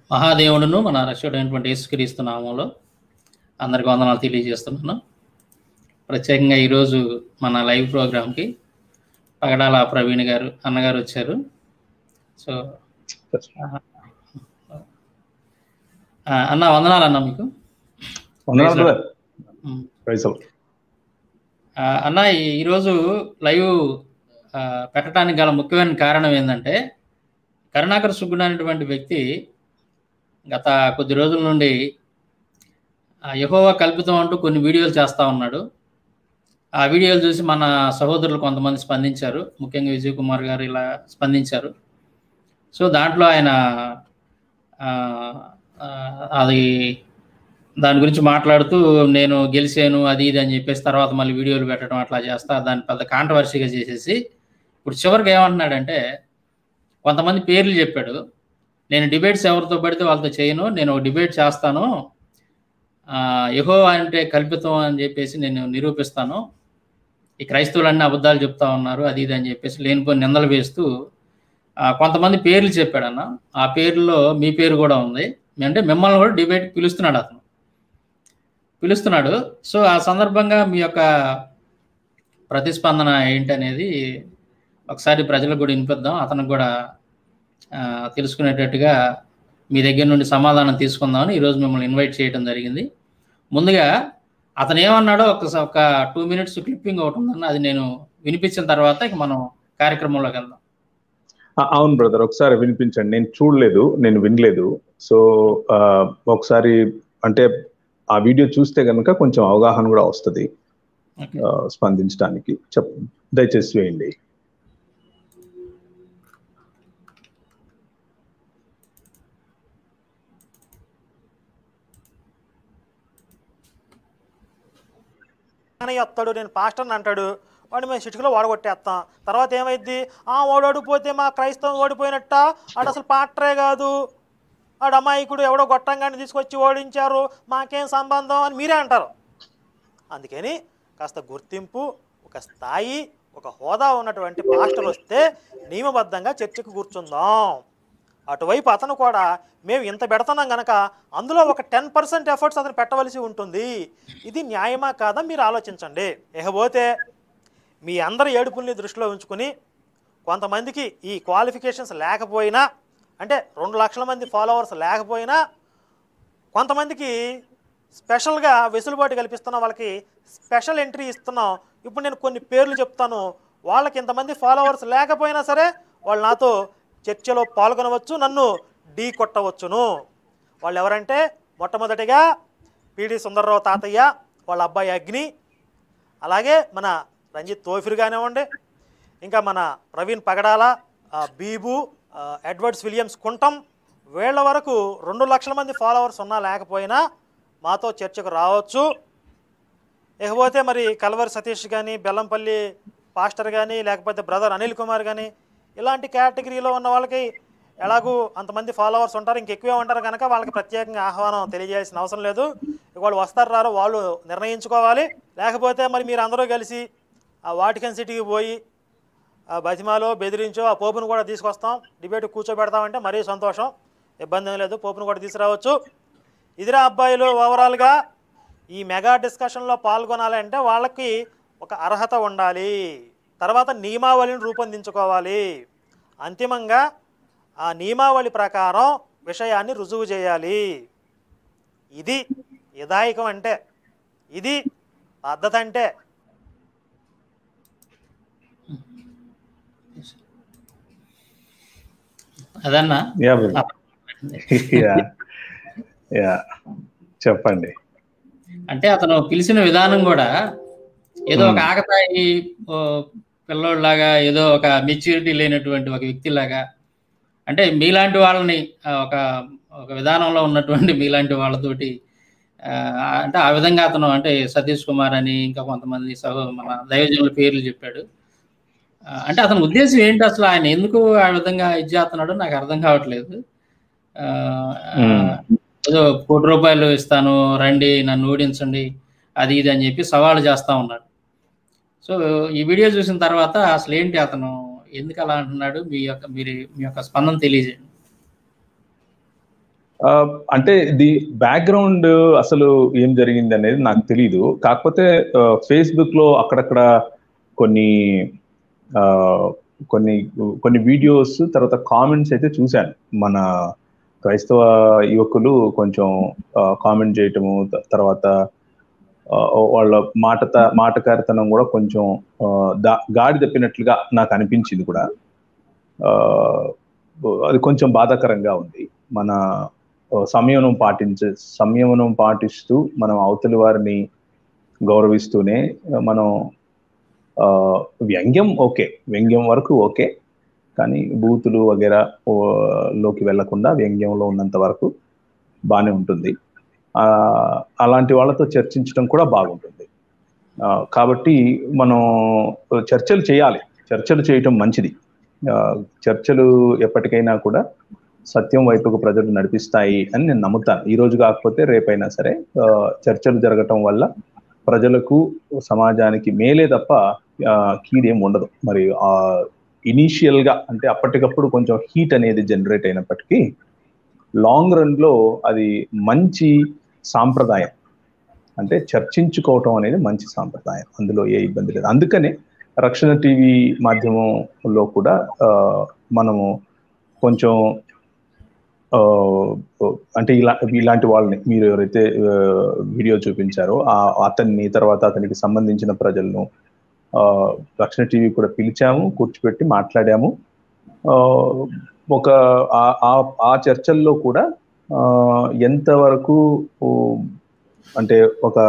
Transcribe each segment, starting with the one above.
మహాదేవుడును మన రక్షకుడైనటువంటి యేసుక్రీస్తు నామంలో అందరికి వందనాలు తెలియజేస్తున్నాను ప్రత్యేకంగా ఈరోజు మన లైవ్ ప్రోగ్రామ్కి పగడాల ప్రవీణ్ గారు అన్నగారు వచ్చారు సో ఆ, అన్న వందనాలు అన్న మీకు వందనాలు Praise brother um. Praise Lord. ఆ, అన్న ఈ- ఈరోజు లైవ్ ఆ, పెట్టడానికి గల ముఖ్యమైన కారణం ఏంటంటే కరుణాకర్ సుగ్గుడు అనేటువంటి వ్యక్తి గత కొద్ది రోజుల నుండి ఆ, యెహోవా కల్పితం అంటూ కొన్ని వీడియోలు చేస్తూ ఉన్నాడు ఆ వీడియోలు చూసి మన సహోదరులు కొంతమంది స్పందించారు ముఖ్యంగా విజయ్ కుమార్ గారు ఇలా స్పందించారు సో దాంట్లో ఆయన ఆ, ఆ, అది దాని గురించి మాట్లాడుతూ నేను గెలిచాను అది ఇది అని చెప్పేసి తర్వాత మళ్ళీ వీడియోలు పెట్టడం అట్లా చేస్తా దాన్ని పెద్ద కాంట్రవర్సీగా చేసేసి ఇప్పుడు చివరికి ఏమంటున్నాడంటే కొంతమంది పేర్లు చెప్పాడు నేను డిబేట్స్ ఎవరితో పడితే వాళ్ళతో చేయను నేను ఒక డిబేట్ చేస్తాను యహో అంటే కల్పితం అని చెప్పేసి నేను నిరూపిస్తాను ఈ క్రైస్తవులన్నీ అబద్ధాలు చెప్తా ఉన్నారు అది ఇది అని చెప్పేసి లేనిపోయి నిందలు వేస్తూ ఆ, కొంతమంది పేర్లు చెప్పాడన్న ఆ పేర్లలో మీ పేరు కూడా ఉంది అంటే మిమ్మల్ని కూడా డిబేట్ పిలుస్తున్నాడు అతను పిలుస్తున్నాడు సో ఆ సందర్భంగా మీ యొక్క ప్రతిస్పందన ఏంటనేది ఒకసారి ప్రజలకు కూడా వినిపిద్దాం అతనికి కూడా ఆ, తెలుసుకునేటట్టుగా మీ దగ్గర నుండి సమాధానం తీసుకుందామని ఈరోజు మిమ్మల్ని ఇన్వైట్ చేయడం జరిగింది ముందుగా అతను ఏమన్నాడో ఒక ఒక టూ మినిట్స్ క్లిప్పింగ్ ఒకటి ఉందన్న అది నేను వినిపించిన తర్వాత ఇక మనం కార్యక్రమంలోకి వెళ్దాం ఆ, అవును బ్రదర్ ఒకసారి వినిపించండి నేను చూడలేదు నేను వినలేదు సో ఆ, ఒకసారి అంటే ఆ వీడియో చూస్తే కనుక కొంచెం అవగాహన కూడా వస్తుంది ఓకే ఆ, స్పందించడానికి చెప్ దయచేసి వేయండి అని వస్తాడు నేను పాస్టర్ని అంటాడు వాడు మేము చిటికలో వాడగొట్టేస్తాం తర్వాత ఏమైద్ది ఆ వాడు ఓడిపోతే మా క్రైస్తవం ఓడిపోయినట్ట ఆడు అసలు పాస్టరే కాదు ఆడు అమాయకుడు ఎవడో గొట్టంగాన్ని తీసుకొచ్చి ఓడించారు మాకేం సంబంధం అని మీరే అంటారు అందుకని కాస్త గుర్తింపు ఒక స్థాయి ఒక హోదా ఉన్నటువంటి పాస్టర్ వస్తే నియమబద్ధంగా చర్చకు కూర్చుందాం అటువైపు అతను కూడా మేము ఇంత పెడుతున్నాం గనక అందులో ఒక టెన్ పర్సెంట్ ఎఫర్ట్స్ అతను పెట్టవలసి ఉంటుంది ఇది న్యాయమా కాదా మీరు ఆలోచించండి ఇకపోతే మీ అందరి ఏడుపుల్ని దృష్టిలో ఉంచుకుని కొంతమందికి ఈ క్వాలిఫికేషన్స్ లేకపోయినా అంటే రెండు లక్షల మంది ఫాలోవర్స్ లేకపోయినా కొంతమందికి స్పెషల్గా వెసులుబాటు కల్పిస్తున్నాం వాళ్ళకి స్పెషల్ ఎంట్రీ ఇస్తున్నాం ఇప్పుడు నేను కొన్ని పేర్లు చెప్తాను వాళ్ళకి ఇంతమంది ఫాలోవర్స్ లేకపోయినా సరే వాళ్ళు నాతో చర్చలో పాల్గొనవచ్చు నన్ను ఢీ కొట్టవచ్చును వాళ్ళు ఎవరంటే మొట్టమొదటిగా పిడి సుందర్రావు తాతయ్య వాళ్ళ అబ్బాయి అగ్ని అలాగే మన రంజిత్ తోఫిర్ కానివ్వండి ఇంకా మన ప్రవీణ్ పగడాల ఆ, బీబు ఆ, ఎడ్వర్డ్స్ విలియమ్స్ కుంటం వీళ్ళ వరకు రెండు లక్షల మంది ఫాలోవర్స్ ఉన్నా లేకపోయినా మాతో చర్చకు రావచ్చు ఇకపోతే మరి కల్వరి సతీష్ కానీ బెల్లంపల్లి పాస్టర్ కానీ లేకపోతే బ్రదర్ అనిల్ కుమార్ కానీ ఇలాంటి కేటగిరీలో ఉన్న వాళ్ళకి ఎలాగూ అంతమంది ఫాలోవర్స్ ఉంటారు ఇంకెక్కువే ఉంటారు కనుక వాళ్ళకి ప్రత్యేకంగా ఆహ్వానం తెలియజేయాల్సిన అవసరం లేదు వాళ్ళు వస్తారు రారో వాళ్ళు నిర్ణయించుకోవాలి లేకపోతే మరి మీరు అందరూ కలిసి ఆ వాటికన్ సిటీకి పోయి ఆ బతిమాలో బెదిరించో ఆ పోపును కూడా తీసుకొస్తాం డిబేట్ కూర్చోబెడతామంటే మరీ సంతోషం ఇబ్బంది ఏం లేదు పోపును కూడా తీసుకురావచ్చు ఇదిరా అబ్బాయిలు ఓవరాల్గా ఈ మెగా డిస్కషన్లో పాల్గొనాలంటే వాళ్ళకి ఒక అర్హత ఉండాలి తర్వాత నియమావళిని రూపొందించుకోవాలి అంతిమంగా ఆ నియమావళి ప్రకారం విషయాన్ని రుజువు చేయాలి ఇది విధాయకం అంటే ఇది పద్ధతి అంటే అదన్నా యా బ్రదర్ యా యా చెప్పండి అంటే అతను పిలిచిన విధానం కూడా ఏదో ఒక ఆకతాయి ఓ, పిల్లోడిలాగా ఏదో ఒక మెచ్యూరిటీ లేనటువంటి ఒక వ్యక్తిలాగా అంటే మీలాంటి వాళ్ళని ఆ, ఒక ఒక విధానంలో ఉన్నటువంటి మీలాంటి వాళ్ళతోటి ఆ, అంటే ఆ విధంగా అతను అంటే సతీష్ కుమార్ అని ఇంకా కొంతమంది సహో మన దైవజనుల పేర్లు చెప్పాడు ఆ, అంటే అతని ఉద్దేశం ఏంటి అసలు ఆయన ఎందుకు ఆ విధంగా ఇది చేస్తున్నాడో నాకు అర్థం కావట్లేదు ఆ, ఆ, ఏదో కోటి రూపాయలు ఇస్తాను రండి నన్ను ఓడించండి అది ఇది అని చెప్పి సవాలు చేస్తా ఉన్నాడు సో ఈ వీడియో చూసిన తర్వాత అసలు ఏంటి అతను ఎందుకు అలా అంటున్నాడు మీ యొక్క మీరు మీ యొక్క స్పందన తెలియజేయండి ఆ, అంటే ది బ్యాక్గ్రౌండ్ అసలు ఏం జరిగింది అనేది నాకు తెలియదు కాకపోతే ఫేస్బుక్ లో అక్కడక్కడ కొన్ని ఆ, కొన్ని కొన్ని వీడియోస్ తర్వాత కామెంట్స్ అయితే చూశాను మన క్రైస్తవ యువకులు కొంచెం కామెంట్ చేయటము త- తర్వాత ఆ, వాళ్ళ మాట మాటకారితనం కూడా కొంచెం ఆ, దా- గాడి తప్పినట్లుగా నాకు అనిపించింది కూడా ఆ, అది కొంచెం బాధాకరంగా ఉంది మన ఆ, సంయమనం పాటించే సంయమనం పాటిస్తూ మనం అవతలి వారిని గౌరవిస్తూనే మనం ఆ, వ్యంగ్యం ఓకే వ్యంగ్యం వరకు ఓకే కానీ బూతులు వగేరా ఓ, లోకి వెళ్లకుండా వ్యంగ్యంలో ఉన్నంత వరకు బాగానే ఉంటుంది ఆ, అలాంటి వాళ్ళతో చర్చించడం కూడా బాగుంటుంది ఆ, కాబట్టి మనం చర్చలు చేయాలి చర్చలు చేయటం మంచిది ఆ, చర్చలు ఎప్పటికైనా కూడా సత్యం వైపుకు ప్రజలు నడిపిస్తాయి అని నేను నమ్ముతాను ఈ రోజు కాకపోతే రేపైనా సరే ఆ, చర్చలు జరగటం వల్ల ప్రజలకు సమాజానికి మేలే తప్ప ఆ, కీడేం ఉండదు మరి ఆ ఇనీషియల్ గా అంటే అప్పటికప్పుడు కొంచెం హీట్ అనేది జనరేట్ అయినప్పటికీ లాంగ్ రన్ లో అది మంచి సాంప్రదాయం అంటే చర్చించుకోవటం అనేది మంచి సాంప్రదాయం అందులో ఏ ఇబ్బంది లేదు అందుకనే రక్షణ టీవీ మాధ్యమంలో కూడా ఆ, మనము కొంచెం ఆ, అంటే ఇలా ఇలాంటి వాళ్ళని మీరు ఎవరైతే ఆ, వీడియో చూపించారో ఆ అతన్ని తర్వాత అతనికి సంబంధించిన ప్రజలను ఆ, రక్షణ టీవీ కూడా పిలిచాము కూర్చోపెట్టి మాట్లాడాము ఆ, ఒక ఆ- ఆ- ఆ చర్చల్లో కూడా ఆ, ఎంతవరకు ఓ, అంటే ఒక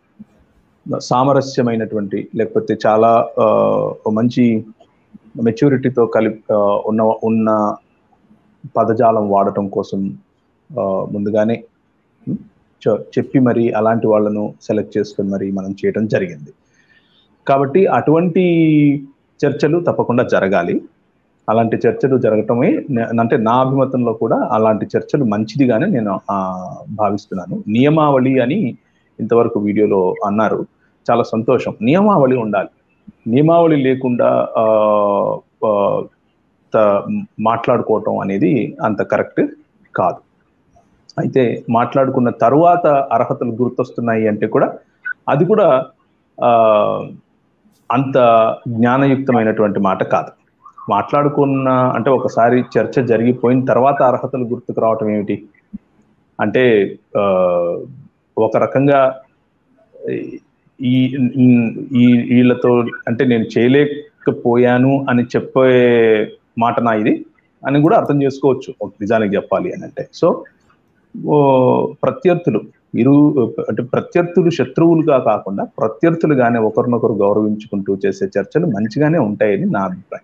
సామరస్యమైనటువంటి లేకపోతే చాలా ఆ, ఒక మంచి మెచ్యూరిటీతో కలిపి ఆ, ఉన్న ఉన్న పదజాలం వాడటం కోసం ఆ, ముందుగానే ఉం, చె- చెప్పి మరి అలాంటి వాళ్ళను సెలెక్ట్ చేసుకొని మరి మనం చేయడం జరిగింది కాబట్టి అటువంటి చర్చలు తప్పకుండా జరగాలి అలాంటి చర్చలు జరగటమే నే- అంటే నా అభిమతంలో కూడా అలాంటి చర్చలు మంచిదిగానే నేను ఆ, భావిస్తున్నాను నియమావళి అని ఇంతవరకు వీడియోలో అన్నారు చాలా సంతోషం నియమావళి ఉండాలి నియమావళి లేకుండా ఆ, ఆ, త- మాట్లాడుకోవటం అనేది అంత కరెక్ట్ కాదు అయితే మాట్లాడుకున్న తరువాత అర్హతలు గుర్తొస్తున్నాయి అంటే కూడా అది కూడా ఆ, అంత జ్ఞానయుక్తమైనటువంటి మాట కాదు మాట్లాడుకున్న అంటే ఒకసారి చర్చ జరిగిపోయిన తర్వాత అర్హతలు గుర్తుకు రావటం ఏమిటి అంటే ఆ, ఒక రకంగా ఈ ఈ వీళ్ళతో అంటే నేను చేయలేకపోయాను అని చెప్పే మాట నా ఇది అని కూడా అర్థం చేసుకోవచ్చు ఒక నిజానికి చెప్పాలి అని అంటే సో ఓ, ప్రత్యర్థులు ఇరు అంటే ప్రత్యర్థులు శత్రువులుగా కాకుండా ప్రత్యర్థులుగానే ఒకరినొకరు గౌరవించుకుంటూ చేసే చర్చలు మంచిగానే ఉంటాయని నా అభిప్రాయం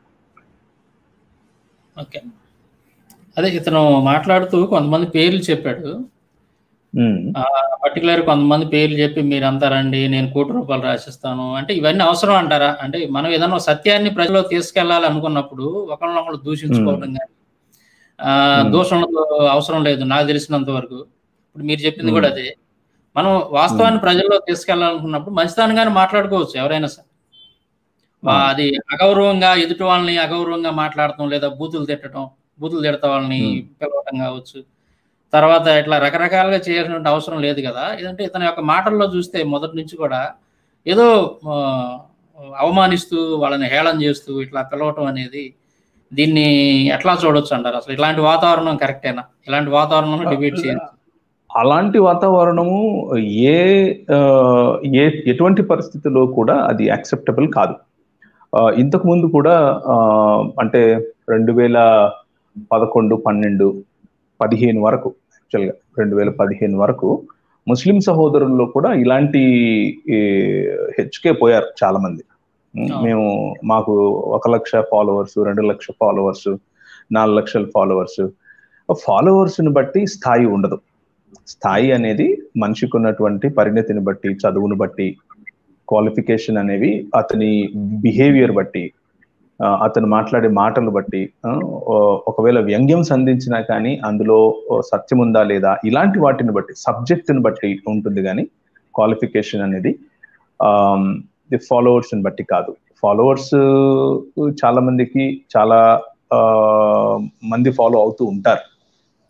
ఓకే అదే ఇతను మాట్లాడుతూ కొంతమంది పేర్లు చెప్పాడు ఉమ్, పర్టికులర్ కొంతమంది పేర్లు చెప్పి మీరంతా రండి నేను కోటి రూపాయలు రాసిస్తాను అంటే ఇవన్నీ అవసరం అంటారా అంటే మనం ఏదైనా ఒక సత్యాన్ని ప్రజల్లో తీసుకెళ్లాలి అనుకున్నప్పుడు ఒకళ్ళనొకళ్ళు దూషించుకోవడం కానీ Hmm. దూషణలు అవసరం లేదు నాకు తెలిసినంత వరకు ఇప్పుడు మీరు చెప్పింది Hmm. కూడా అదే మనం వాస్తవాన్ని ప్రజల్లో తీసుకెళ్లాలనుకున్నప్పుడు మంచితనంగానే మాట్లాడుకోవచ్చు ఎవరైనా సరే వా- Hmm. అది అగౌరవంగా ఎదుటి వాళ్ళని అగౌరవంగా మాట్లాడటం లేదా బూతులు తిట్టడం బూతులు తిడతా వాళ్ళని Hmm. పిలవటం కావచ్చు తర్వాత ఇట్లా రకరకాలుగా చేయాల్సిన అవసరం లేదు కదా ఇదంటే ఇతని యొక్క మాటల్లో చూస్తే మొదటి నుంచి కూడా ఏదో ఆ, అవమానిస్తూ వాళ్ళని హేళన చేస్తూ ఇట్లా పిలవటం అనేది దీన్ని ఎట్లా చూడొచ్చు అంటారు అసలు ఇలాంటి వాతావరణం కరెక్టేనా ఇలాంటి వాతావరణంలో డిబేట్ చేయొచ్చు అలాంటి వాతావరణము ఏ ఆ, ఏ ఎటువంటి పరిస్థితిలో కూడా అది యాక్సెప్టబుల్ కాదు ఆ, ఇంతకు ముందు కూడా ఆ, అంటే రెండు వేల పదకొండు పన్నెండు పదిహేను వరకు యాక్చువల్గా రెండు వేల పదిహేను వరకు ముస్లిం సహోదరుల్లో కూడా ఇలాంటి ఈ, హెచ్కే పోయారు చాలా మంది ఉమ్, అవును. మేము మాకు ఒక లక్ష ఫాలోవర్స్ రెండు లక్ష ఫాలోవర్స్ నాలుగు లక్షల ఫాలోవర్స్ ఫాలోవర్స్ని బట్టి స్థాయి ఉండదు స్థాయి అనేది మనిషికి ఉన్నటువంటి పరిణతిని బట్టి చదువును బట్టి క్వాలిఫికేషన్ అనేవి అతని బిహేవియర్ బట్టి ఆ, అతను మాట్లాడే మాటలు బట్టి ఆ, ఓ- ఒకవేళ వ్యంగ్యం సంధించినా కానీ అందులో ఓ సత్యం ఉందా లేదా ఇలాంటి వాటిని బట్టి సబ్జెక్టుని బట్టి ఉంటుంది కానీ క్వాలిఫికేషన్ అనేది ఫాలోవర్స్ బట్టి కాదు ఫాలోవర్స్ చాలా మందికి చాలా ఆ, మంది ఫాలో అవుతూ ఉంటారు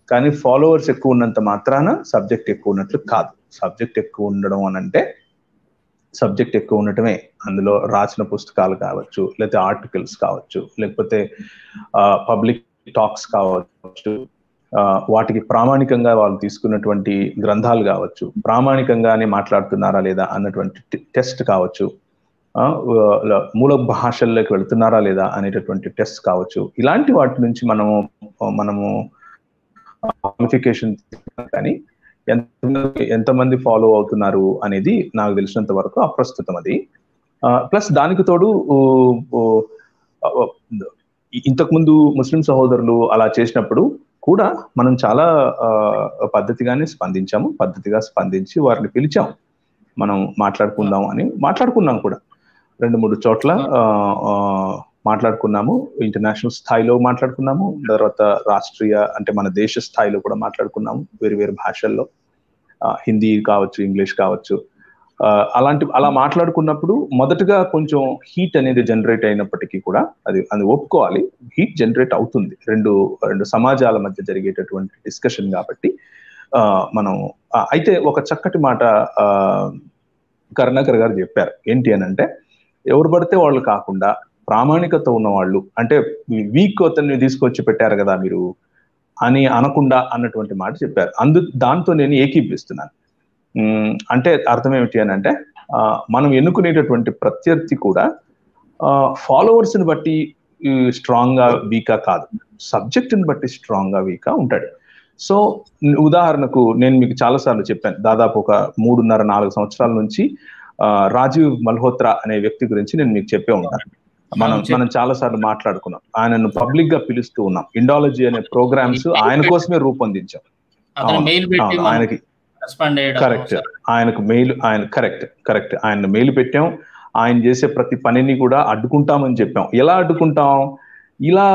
కానీ ఫాలోవర్స్ ఎక్కువ ఉన్నంత మాత్రాన సబ్జెక్ట్ ఎక్కువ ఉన్నట్లు కాదు సబ్జెక్ట్ ఎక్కువ ఉండడం అని అంటే సబ్జెక్ట్ ఎక్కువ ఉండటమే అందులో రాసిన పుస్తకాలు కావచ్చు లేకపోతే ఆర్టికల్స్ కావచ్చు లేకపోతే పబ్లిక్ టాక్స్ కావచ్చు వాటికి ప్రామాణికంగా వాళ్ళు తీసుకున్నటువంటి గ్రంథాలు కావచ్చు ప్రామాణికంగానే మాట్లాడుతున్నారా లేదా అన్నటువంటి టెస్ట్ కావచ్చు మూల భాషల్లోకి వెళుతున్నారా లేదా అనేటటువంటి టెస్ట్ కావచ్చు ఇలాంటి వాటి నుంచి మనము మనము క్వాలిఫికేషన్ కానీ ఎంత ఎంతమంది ఫాలో అవుతున్నారు అనేది నాకు తెలిసినంత వరకు అప్రస్తుతం అది ప్లస్ దానికి తోడు ఇంతకుముందు ముస్లిం సహోదరులు అలా చేసినప్పుడు కూడా మనం చాలా పద్ధతిగానే స్పందించాము పద్ధతిగా స్పందించి వారిని పిలిచాం మనం మాట్లాడుకుందాం అని మాట్లాడుకున్నాం కూడా రెండు మూడు చోట్ల మాట్లాడుకున్నాము ఇంటర్నేషనల్ స్థాయిలో మాట్లాడుకున్నాము తర్వాత రాష్ట్రీయ అంటే మన దేశ స్థాయిలో కూడా మాట్లాడుకున్నాము వేరు వేరు భాషల్లో హిందీ కావచ్చు ఇంగ్లీష్ కావచ్చు అలాంటి అలా మాట్లాడుకున్నప్పుడు మొదటగా కొంచెం హీట్ అనేది జనరేట్ అయినప్పటికీ కూడా అది అది ఒప్పుకోవాలి హీట్ జనరేట్ అవుతుంది రెండు రెండు సమాజాల మధ్య జరిగేటటువంటి డిస్కషన్ కాబట్టి మనం అయితే ఒక చక్కటి మాట కరుణాకర్ గారు చెప్పారు ఏంటి అని అంటే ఎవరు పడితే వాళ్ళు కాకుండా ప్రామాణికత ఉన్న వాళ్ళు అంటే వీక్ అతన్ని తీసుకొచ్చి పెట్టారు కదా మీరు అని అనకుండా అన్నటువంటి మాట చెప్పారు అందు దాంతో నేను ఏకీపిస్తున్నాను అంటే అర్థం ఏమిటి అని అంటే మనం ఎన్నుకునేటటువంటి ప్రత్యర్థి కూడా ఫాలోవర్స్ని బట్టి స్ట్రాంగ్గా వీకా కాదు సబ్జెక్ట్ని బట్టి స్ట్రాంగ్గా వీకా ఉంటాడు సో ఉదాహరణకు నేను మీకు చాలాసార్లు చెప్పాను దాదాపు ఒక మూడున్నర నాలుగు సంవత్సరాల నుంచి రాజీవ్ మల్హోత్రా అనే వ్యక్తి గురించి నేను మీకు చెప్పే ఉంటాను మనం మనం చాలా సార్లు మాట్లాడుకున్నాం ఆయనను పబ్లిక్ గా పిలుస్తూ ఉన్నాం ఇండాలజీ అనే ప్రోగ్రామ్స్ ఆయన కోసమే రూపొందించాం ఆయనకి కరెక్ట్ ఆయనకు మెయిల్ ఆయన కరెక్ట్ కరెక్ట్ ఆయన మెయిల్ పెట్టాం ఆయన చేసే ప్రతి పనిని కూడా అడ్డుకుంటామని చెప్పాం ఎలా అడ్డుకుంటాం ఇలా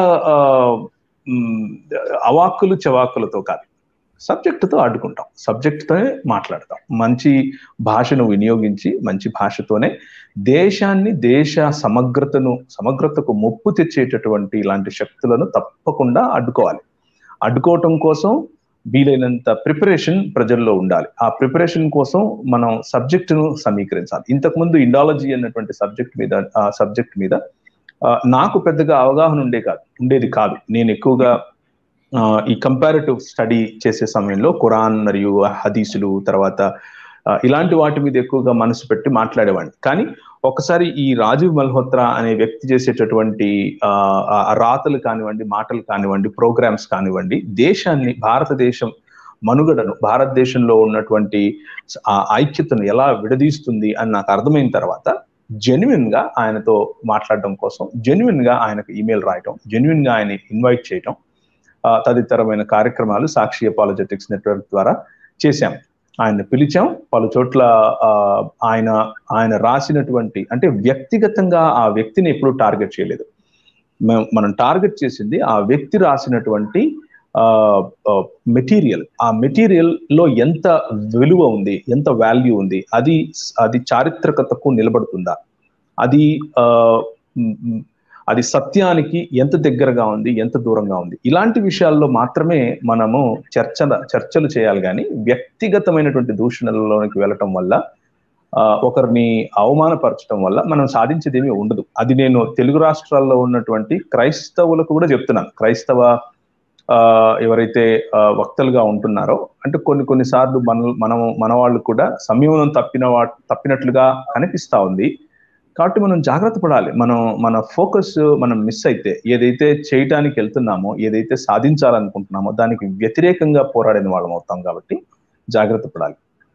అవాక్కులు చవాకులతో కాదు సబ్జెక్టుతో అడ్డుకుంటాం సబ్జెక్టుతోనే మాట్లాడతాం మంచి భాషను వినియోగించి మంచి భాషతోనే దేశాన్ని దేశ సమగ్రతను సమగ్రతకు ముప్పు తెచ్చేటటువంటి ఇలాంటి శక్తులను తప్పకుండా అడ్డుకోవాలి అడ్డుకోవటం కోసం వీలైనంత ప్రిపరేషన్ ప్రజల్లో ఉండాలి ఆ ప్రిపరేషన్ కోసం మనం సబ్జెక్టును సమీకరించాలి ఇంతకుముందు ఇండాలజీ అన్నటువంటి సబ్జెక్ట్ మీద ఆ సబ్జెక్ట్ మీద నాకు పెద్దగా అవగాహన ఉండే కాదు ఉండేది కాదు నేను ఎక్కువగా ఈ కంపారిటివ్ స్టడీ చేసే సమయంలో ఖురాన్ మరియు హదీసులు తర్వాత ఇలాంటి వాటి మీద ఎక్కువగా మనసు పెట్టి మాట్లాడేవాడిని కానీ ఒకసారి ఈ రాజీవ్ మల్హోత్రా అనే వ్యక్తి చేసేటటువంటి రాతలు కానివ్వండి మాటలు కానివ్వండి ప్రోగ్రామ్స్ కానివ్వండి దేశాన్ని భారతదేశం మనుగడను భారతదేశంలో ఉన్నటువంటి ఆ ఐక్యతను ఎలా విడదీస్తుంది అని నాకు అర్థమైన తర్వాత జెన్యున్ గా ఆయనతో మాట్లాడడం కోసం జెన్యున్ గా ఆయనకు ఈమెయిల్ రాయటం జెన్యున్ గా ఆయన ఇన్వైట్ చేయటం తదితరమైన కార్యక్రమాలు సాక్షి అపాలజెటిక్స్ నెట్వర్క్ ద్వారా చేశాం ఆయన పిలిచాం పలు చోట్ల ఆయన ఆయన రాసినటువంటి అంటే వ్యక్తిగతంగా ఆ వ్యక్తిని ఎప్పుడు టార్గెట్ చేయలేదు మనం టార్గెట్ చేసింది ఆ వ్యక్తి రాసినటువంటి మెటీరియల్ ఆ మెటీరియల్ లో ఎంత విలువ ఉంది ఎంత వాల్యూ ఉంది అది అది చారిత్రకతకు నిలబడుతుందా అది అది సత్యానికి ఎంత దగ్గరగా ఉంది ఎంత దూరంగా ఉంది ఇలాంటి విషయాల్లో మాత్రమే మనము చర్చ చర్చలు చేయాలి కానీ వ్యక్తిగతమైనటువంటి దూషణలలోనికి వెళ్ళటం వల్ల ఒకరిని అవమానపరచడం వల్ల మనం సాధించేది ఏమీ ఉండదు అది నేను తెలుగు రాష్ట్రాల్లో ఉన్నటువంటి క్రైస్తవులకు కూడా చెప్తున్నాను క్రైస్తవ ఎవరైతే వక్తలుగా ఉంటున్నారో అంటే కొన్ని కొన్నిసార్లు మన మనం మన వాళ్ళు కూడా సంయమనం తప్పిన వా తప్పినట్లుగా కనిపిస్తా ఉంది కాబట్టి మనం జాగ్రత్త పడాలి మనం మన ఫోకస్ మనం మిస్ అయితే ఏదైతే చేయటానికి వెళ్తున్నామో ఏదైతే సాధించాలనుకుంటున్నామో దానికి వ్యతిరేకంగా పోరాడిన వాళ్ళం అవుతాం కాబట్టి జాగ్రత్త పడాలి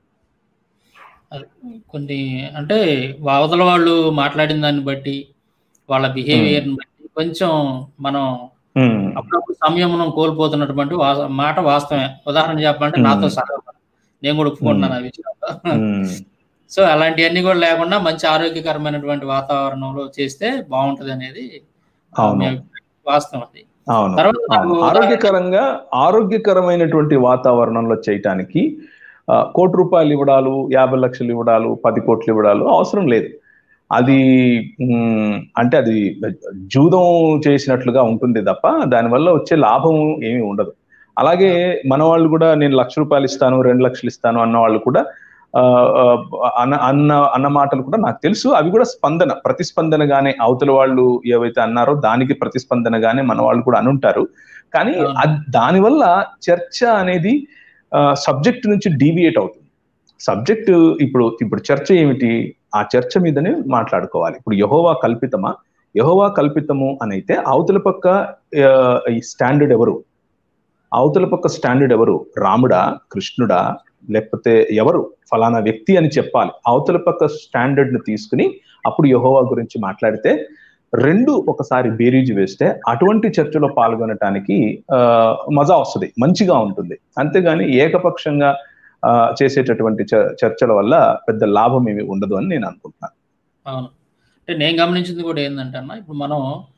కొన్ని అంటే అవతల వాళ్ళు మాట్లాడిన దాన్ని బట్టి వాళ్ళ బిహేవియర్ని బట్టి కొంచెం మనం అప్పుడప్పుడు సంయమనం కోల్పోతున్నటువంటి మాట వాస్తవమే ఉదాహరణ చెప్పాలంటే నాతో సహా నేను కూడా ఒప్పుకుంటున్నాను ఆ విషయంలో సో అలాంటివన్నీ కూడా లేకుండా మంచి ఆరోగ్యకరమైనటువంటి వాతావరణంలో చేస్తే బాగుంటది అనేది వాస్తవం అది ఆరోగ్యకరంగా ఆరోగ్యకరమైనటువంటి వాతావరణంలో చేయటానికి కోటి రూపాయలు ఇవ్వడాలు యాభై లక్షలు ఇవ్వడాలు పది కోట్లు ఇవ్వడాలు అవసరం లేదు అది అంటే అది జూదం చేసినట్లుగా ఉంటుంది తప్ప దానివల్ల వచ్చే లాభం ఏమీ ఉండదు అలాగే మన వాళ్ళు కూడా నేను లక్ష రూపాయలు ఇస్తాను రెండు లక్షలు ఇస్తాను అన్న వాళ్ళు కూడా ఆ, ఆ, అన్న అన్న అన్న మాటలు కూడా నాకు తెలుసు అవి కూడా స్పందన ప్రతిస్పందనగానే అవతల వాళ్ళు ఏవైతే అన్నారో దానికి ప్రతిస్పందనగానే మన వాళ్ళు కూడా అనుంటారు కానీ అవును. అద్- దానివల్ల చర్చ అనేది సబ్జెక్ట్ నుంచి డీవియేట్ అవుతుంది సబ్జెక్ట్ ఇప్పుడు ఇప్పుడు చర్చ ఏమిటి ఆ చర్చ మీదనే మాట్లాడుకోవాలి ఇప్పుడు యహోవా కల్పితమా యహోవా కల్పితము అని అయితే అవతల పక్క ఆ, ఈ స్టాండర్డ్ ఎవరు అవతల పక్క స్టాండర్డ్ ఎవరు రాముడా కృష్ణుడా లేకపోతే ఎవరు ఫలానా వ్యక్తి అని చెప్పాలి అవతల పక్క స్టాండర్డ్ ని తీసుకుని అప్పుడు యహోవా గురించి మాట్లాడితే రెండు ఒకసారి బేరీజు వేస్తే అటువంటి చర్చలో పాల్గొనటానికి ఆ, మజా వస్తుంది మంచిగా ఉంటుంది అంతేగాని ఏకపక్షంగా ఆ, చేసేటటువంటి చ- చర్చల వల్ల పెద్ద లాభం ఏమి ఉండదు అని నేను అనుకుంటున్నాను అవును అంటే నేను గమనించింది కూడా ఏంటంటే అన్న ఇప్పుడు మనం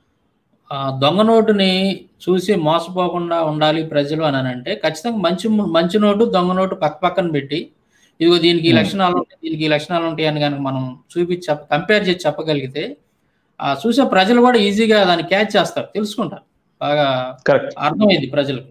ఆ దొంగ నోటుని చూసి మోసపోకుండా ఉండాలి ప్రజలు అని అంటే ఖచ్చితంగా మంచి మంచి నోటు దొంగ నోటు పక్క పక్కన పెట్టి ఇదిగో దీనికి ఈ Hmm. లక్షణాలు ఉంటాయి దీనికి ఈ లక్షణాలు ఉంటాయి అని కనుక మనం చూపించి చెప్ప కంపేర్ చేసి చెప్పగలిగితే ఆ చూసే ప్రజలు కూడా ఈజీగా దాన్ని క్యాచ్ చేస్తారు తెలుసుకుంటారు బాగా కరెక్ట్ అర్థమైంది ప్రజలకు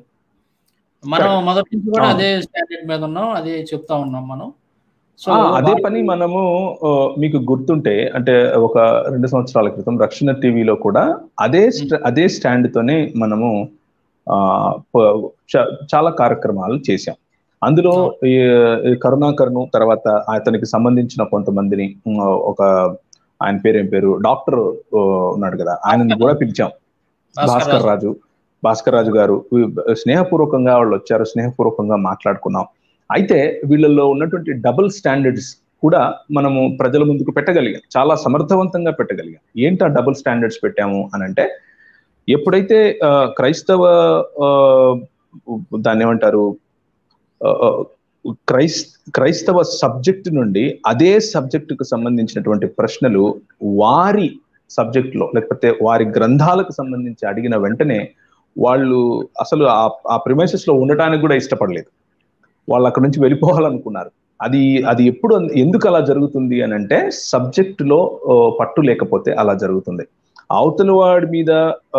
మనం Correct. మొదటి నుంచి కూడా అవును. అదే స్టాండర్డ్ మీద ఉన్నాం అదే చెప్తా ఉన్నాం మనం సో ఆ, అదే పని మనము ఆ, మీకు గుర్తుంటే అంటే ఒక రెండు సంవత్సరాల క్రితం రక్షణ టీవీలో కూడా అదే స్ట- అదే స్టాండ్ తోనే మనము ఆ, ప- చ- చాలా కార్యక్రమాలు చేశాం అందులో ఈ ఈ కరుణాకర్ను తర్వాత అతనికి సంబంధించిన కొంతమందిని ఉమ్, ఒక ఆయన పేరు ఏం పేరు డాక్టర్ ఆ, ఉన్నాడు కదా ఆయనని కూడా పిలిచాం భాస్కర్ రాజు భాస్కర్ రాజు గారు వీ- స్నేహపూర్వకంగా వాళ్ళు వచ్చారు స్నేహపూర్వకంగా మాట్లాడుకున్నాం అయితే వీళ్ళల్లో ఉన్నటువంటి డబుల్ స్టాండర్డ్స్ కూడా మనము ప్రజల ముందుకు పెట్టగలిగాం చాలా సమర్థవంతంగా పెట్టగలిగాం ఏంటి ఆ డబుల్ స్టాండర్డ్స్ పెట్టాము అని అంటే ఎప్పుడైతే ఆ, క్రైస్తవ ఆ, దాన్ని ఏమంటారు ఆ, ఆ, క్రైస్ క్రైస్తవ సబ్జెక్ట్ నుండి అదే సబ్జెక్టుకు సంబంధించినటువంటి ప్రశ్నలు వారి సబ్జెక్ట్ లో లేకపోతే వారి గ్రంథాలకు సంబంధించి అడిగిన వెంటనే వాళ్ళు అసలు ఆ ఆ ప్రిమైసెస్ లో ఉండటానికి కూడా ఇష్టపడలేదు వాళ్ళు అక్కడ నుంచి వెళ్ళిపోవాలనుకున్నారు అది అది ఎప్పుడు అన్- ఎందుకు అలా జరుగుతుంది అని అంటే సబ్జెక్ట్ లో ఆ, పట్టు లేకపోతే అలా జరుగుతుంది అవతల వాడి మీద ఆ,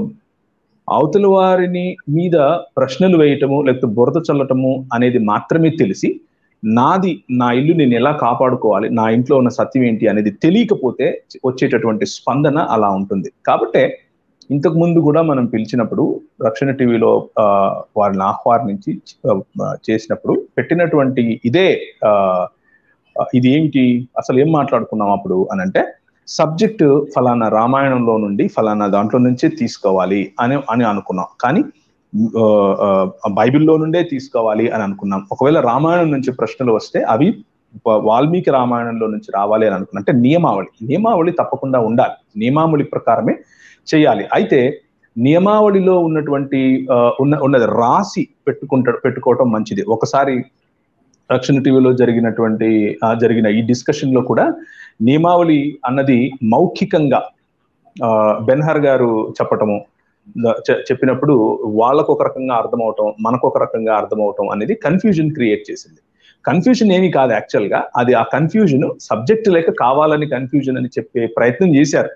అవతల వారిని మీద ప్రశ్నలు వేయటము లేకపోతే బురద చల్లటము అనేది మాత్రమే తెలిసి నాది నా ఇల్లు నేను ఎలా కాపాడుకోవాలి నా ఇంట్లో ఉన్న సత్యం ఏంటి అనేది తెలియకపోతే వచ్చేటటువంటి స్పందన అలా ఉంటుంది కాబట్టే ఇంతకు ముందు కూడా మనం పిలిచినప్పుడు రక్షణ టీవీలో ఆ, వారిని ఆహ్వానించి ఆ, చేసినప్పుడు పెట్టినటువంటి ఇదే ఆ, ఇది ఏమిటి అసలు ఏం మాట్లాడుకున్నాం అప్పుడు అని అంటే సబ్జెక్ట్ ఫలానా రామాయణంలో నుండి ఫలానా దాంట్లో నుంచే తీసుకోవాలి అని అని అనుకున్నాం కానీ ఆ, ఆ, బైబిల్లో నుండే తీసుకోవాలి అని అనుకున్నాం ఒకవేళ రామాయణం నుంచి ప్రశ్నలు వస్తే అవి వా- వాల్మీకి రామాయణంలో నుంచి రావాలి అని అనుకున్నాం అంటే నియమావళి నియమావళి తప్పకుండా ఉండాలి నియమావళి ప్రకారమే చేయాలి అయితే నియమావళిలో ఉన్నటువంటి ఆ, ఉన్న ఉన్నది రాసి పెట్టుకుంట పెట్టుకోవటం మంచిది ఒకసారి రక్షణ టీవీలో జరిగినటువంటి ఆ, జరిగిన ఈ డిస్కషన్ లో కూడా నియమావళి అన్నది మౌఖికంగా ఆ, బెన్హర్ గారు చెప్పటము ద- చె- చెప్పినప్పుడు వాళ్ళకు ఒక రకంగా అర్థమవటం మనకు ఒక రకంగా అర్థమవటం అనేది కన్ఫ్యూజన్ క్రియేట్ చేసింది కన్ఫ్యూజన్ ఏమి కాదు యాక్చువల్ గా అది ఆ కన్ఫ్యూజన్ సబ్జెక్ట్ లేక కావాలని కన్ఫ్యూజన్ అని చెప్పే ప్రయత్నం చేశారు